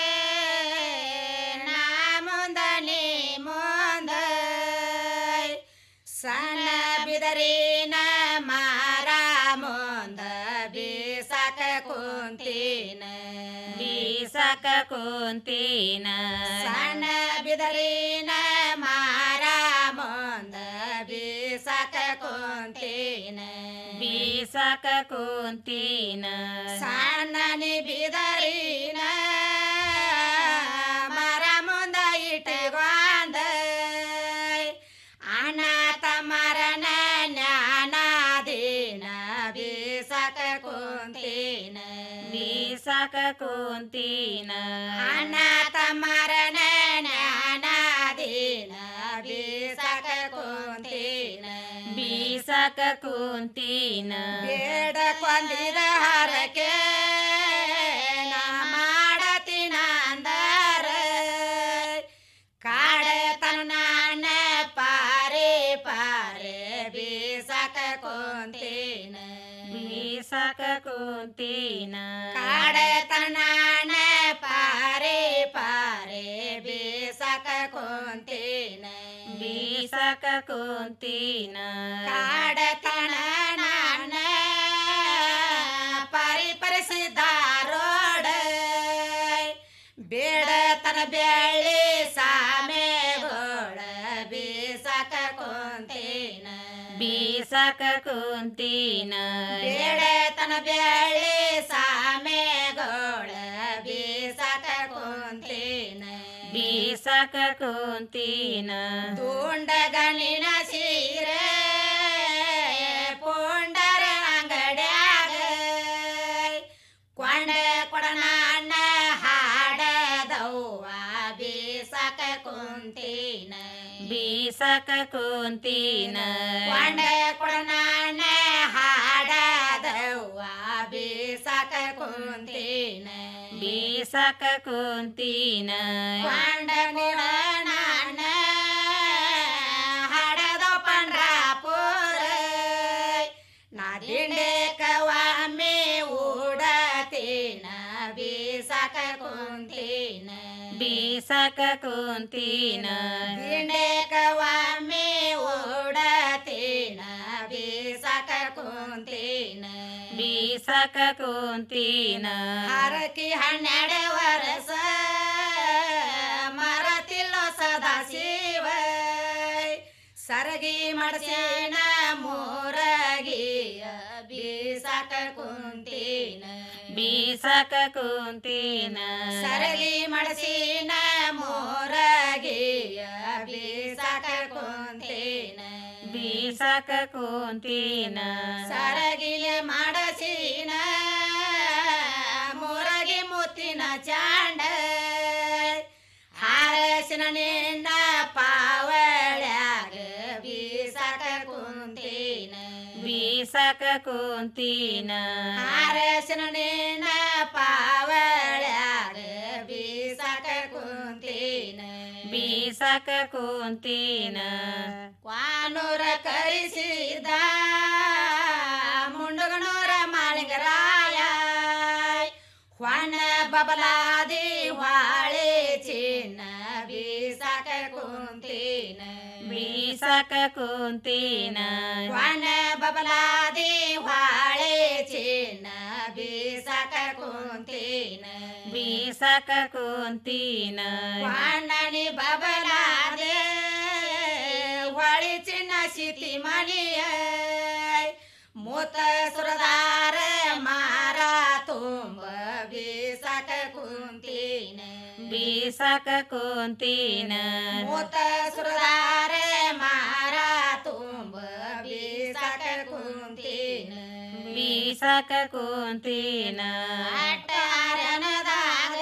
ನಾ ಮುಂದ ನೀ ಮುಂದ ಸಣ್ಣ ಬಿದರಿನ ಮಾರ ಮುಂದ ಬೀಸಕ ಕುಂತೀನ ಬೀಸಕ ಕುಂತೀನ ಸಣ್ಣ ಬಿದರಿನ ಮಾರ ಮುಂದ ಬೀಸಕ ಕುಂತೀನ ಬೀಸಕ ಕುಂತೀನ ಸಣ್ಣನಿ ಬಿದರಿನ ಮರ ಮುಂದ ಇಟ್ಟುಕೊಂಡ ಅಣ್ಣ ತಮ್ಮರನ ಜ್ಞಾನಾದೀನ ಬೀಸಕ ಕುಂತೀನ ಬೀಸಕ ಕುಂತೀನ ಅಣ್ಣ ತಮ್ಮರನ ಜ್ಞಾನಾದೀನ ಬೀಸಕ ಕುಂತೀನ ಬೀಸಕ ಕುಂತೀನ ಬೇಡ ಕೊಂದಿದ ಹರಕೆ ನಾ ಮಾಡತಿನ ಅಂದರ ಕಾಡ ತನ್ನ ಕುಂತೀನ ಬೀಸಕ ಕುಂತೀನ ಕಾಡತನಾನ ಪಾರೆ ಪಾರೆ ಬೀಸಕ ಕುಂತೀನ ಬೀಸಕ ಕುಂತೀನ ಕಾಡತನಾನ ಪರಿಪರಿಸಿದಾರೋಡ ಬೇಡತನ ಬೆಳ್ಳಿ ಸಾಮೆಗೋಳ ಬೀಸಕ ಕುಂತೀನ ಬೀಸಕ ಕುಂತೀನ ಬೇಡತನ ಬೆಳ್ಳಿ ಸಾಮೆಗೋಳ ಬೀಸಕ ಕುಂತೀನ ಬೀಸಕ ಕುಂತೀನ ತುಂಡಗಣಿನ ಸೀರೆ ಪುಂಡರ ಅಂಗಡ್ಯಾಗ ಕೊಂಡ ಕೊಡನಾನ ಹಾಡದವ್ವ ಬೀಸಕ ಕುಂತೀನ ಬೀಸಕ ಕುಂತೀನ ಕೊಂಡ ಕೊಡನಾನ ಹಾಡದವ್ವ ಬೀಸಕ ಕುಂತೀನ ಬೀಸಕ ಕುಂತೀನ ಕೊಂಡ ಕೊಡನಾನ ಹಾಡದ ಪಂಡ್ರಾಪುರ ನಾ ದಿಂಡೆ ಕವಾಮಿ ಊಡತೀನ ಬೀಸಕ ಕುಂತೀನ ಬೀಸಕ ಕುಂತೀನ ದಿಂಡೆ ಕವಾಮಿ ಊಡತೀನ ಬೀಸಕ ಕುಂತೀನ ಬೀಸಕ ಕುಂತೀನ ಹರಕಿ ಹನ್ನೆರಡು ವರ್ಷ ಮರತಿಲ್ಲೋ ಸದಾ ಶಿವ ಸರಗಿ ಮಡಸಿನ ಮೂರಗಿಯ ಬೀಸಕ ಕುಂತೀನ ಬೀಸಕ ಕುಂತೀನ ಸರಗಿ ಮಡಸಿನ ಮೂರಗಿಯ ಬೀಸಕ ಕುಂತೀನ ಬೀಸಕ ಕುಂತೀನ ಸರಗಿಲೆ ಮಾಡಸಿನ ಮೂರಗಿ ಮುತ್ತಿನ ಚಾಂಡ ಹಾರಸಿನ ನಿನ್ನ ಪಾವಳ್ಯಾಗ ಬೀಸಕ ಕುಂತೀನ ಬೀಸಕ ಕುಂತೀನ ಹಾರಸಿನ ನಿನ್ನ ಪಾವಳ್ಯಾಗ ಬೀಸಕ ಕುಂತೀನ ಬೀಸಕ ಕುಂತೀನ ಕ್ವಾನೂರ ಕರಿಸಿದ ಮುಂಡಗನೂರ ಮಾಳಿಂಗರಾಯ ಹೊಣ ಬಬಲಾದಿ ವಾಳೆ ಚಿನ್ನ ಬೀಸಕ ಕುಂತೀನ ಬೀಸಕ ಕುಂತೀನ ಹೊಣ ಬಬಲಾದಿ ವಾಳೆ ಚಿನ್ನ ಬೀಸಕ ಕುಂತೀನ ಬೀಸಕ ಕುಂತೀನ ವಾಣನಿ ಬಬಲಾದೆ ಹೊಳಿ ಚಿನ್ನ ಸಿತಿ ಮಣಿಯ ಮೂತ ಸುರದಾರ ಮಾರ ತುಂಬ ಬೀಸಕ ಕುಂತೀನ ಬೀಸಕ ಕುಂತೀನ ಮೂತ ಸುರದಾರ ಮಾರ ತುಂಬ ಬೀಸಕ ಕುಂತೀನ ಬೀಸಕ ಕುಂತೀನ ಅಟ್ಟಾರನದಾಗ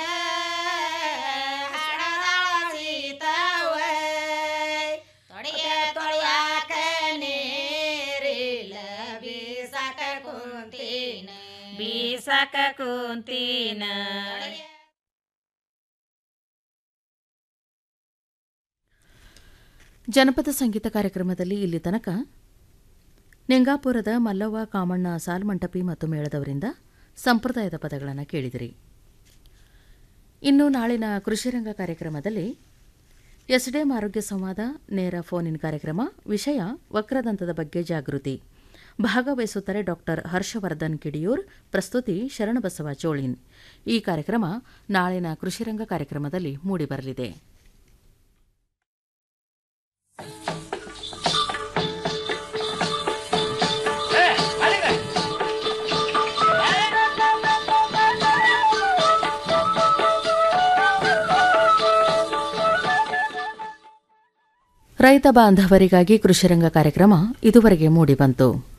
ಹಡದಾಳ ಸೀತವ ತೊಡೆಯ ತೊಳೆಯಾಕ ನೀರಿಲ್ಲ ಬೀಸಕ ಕುಂತೀನ ಬೀಸಕ ಕುಂತೀನ ಜನಪದ ಸಂಗೀತ ಕಾರ್ಯಕ್ರಮದಲ್ಲಿ ಇಲ್ಲಿ ತನಕ ನಿಂಗಾಪುರದ ಮಲ್ಲವ್ವ ಕಾಮಣ್ಣ ಸಾಲ್ಮಂಟಪಿ ಮತ್ತು ಮೇಳದವರಿಂದ ಸಂಪ್ರದಾಯದ ಪದಗಳನ್ನು ಕೇಳಿದಿರಿ ಇನ್ನು ನಾಳಿನ ಕೃಷಿರಂಗ ಕಾರ್ಯಕ್ರಮದಲ್ಲಿ ಎಸ್ಡಿಎಂ ಆರೋಗ್ಯ ಸಂವಾದ ನೇರ ಫೋನ್ ಇನ್ ಕಾರ್ಯಕ್ರಮ ವಿಷಯ ವಕ್ರದಂತದ ಬಗ್ಗೆ ಜಾಗೃತಿ ಭಾಗವಹಿಸುತ್ತಾರೆ ಡಾಕ್ಟರ್ ಹರ್ಷವರ್ಧನ್ ಕಿಡಿಯೂರ್ ಪ್ರಸ್ತುತಿ ಶರಣಬಸವ ಚೋಳಿನ್ ಈ ಕಾರ್ಯಕ್ರಮ ನಾಳಿನ ಕೃಷಿರಂಗ ಕಾರ್ಯಕ್ರಮದಲ್ಲಿ ಮೂಡಿಬರಲಿದೆ ರೈತ ಬಾಂಧವರಿಗಾಗಿ ಕೃಷಿರಂಗ ಕಾರ್ಯಕ್ರಮ ಇದುವರೆಗೆ ಮೂಡಿಬಂತು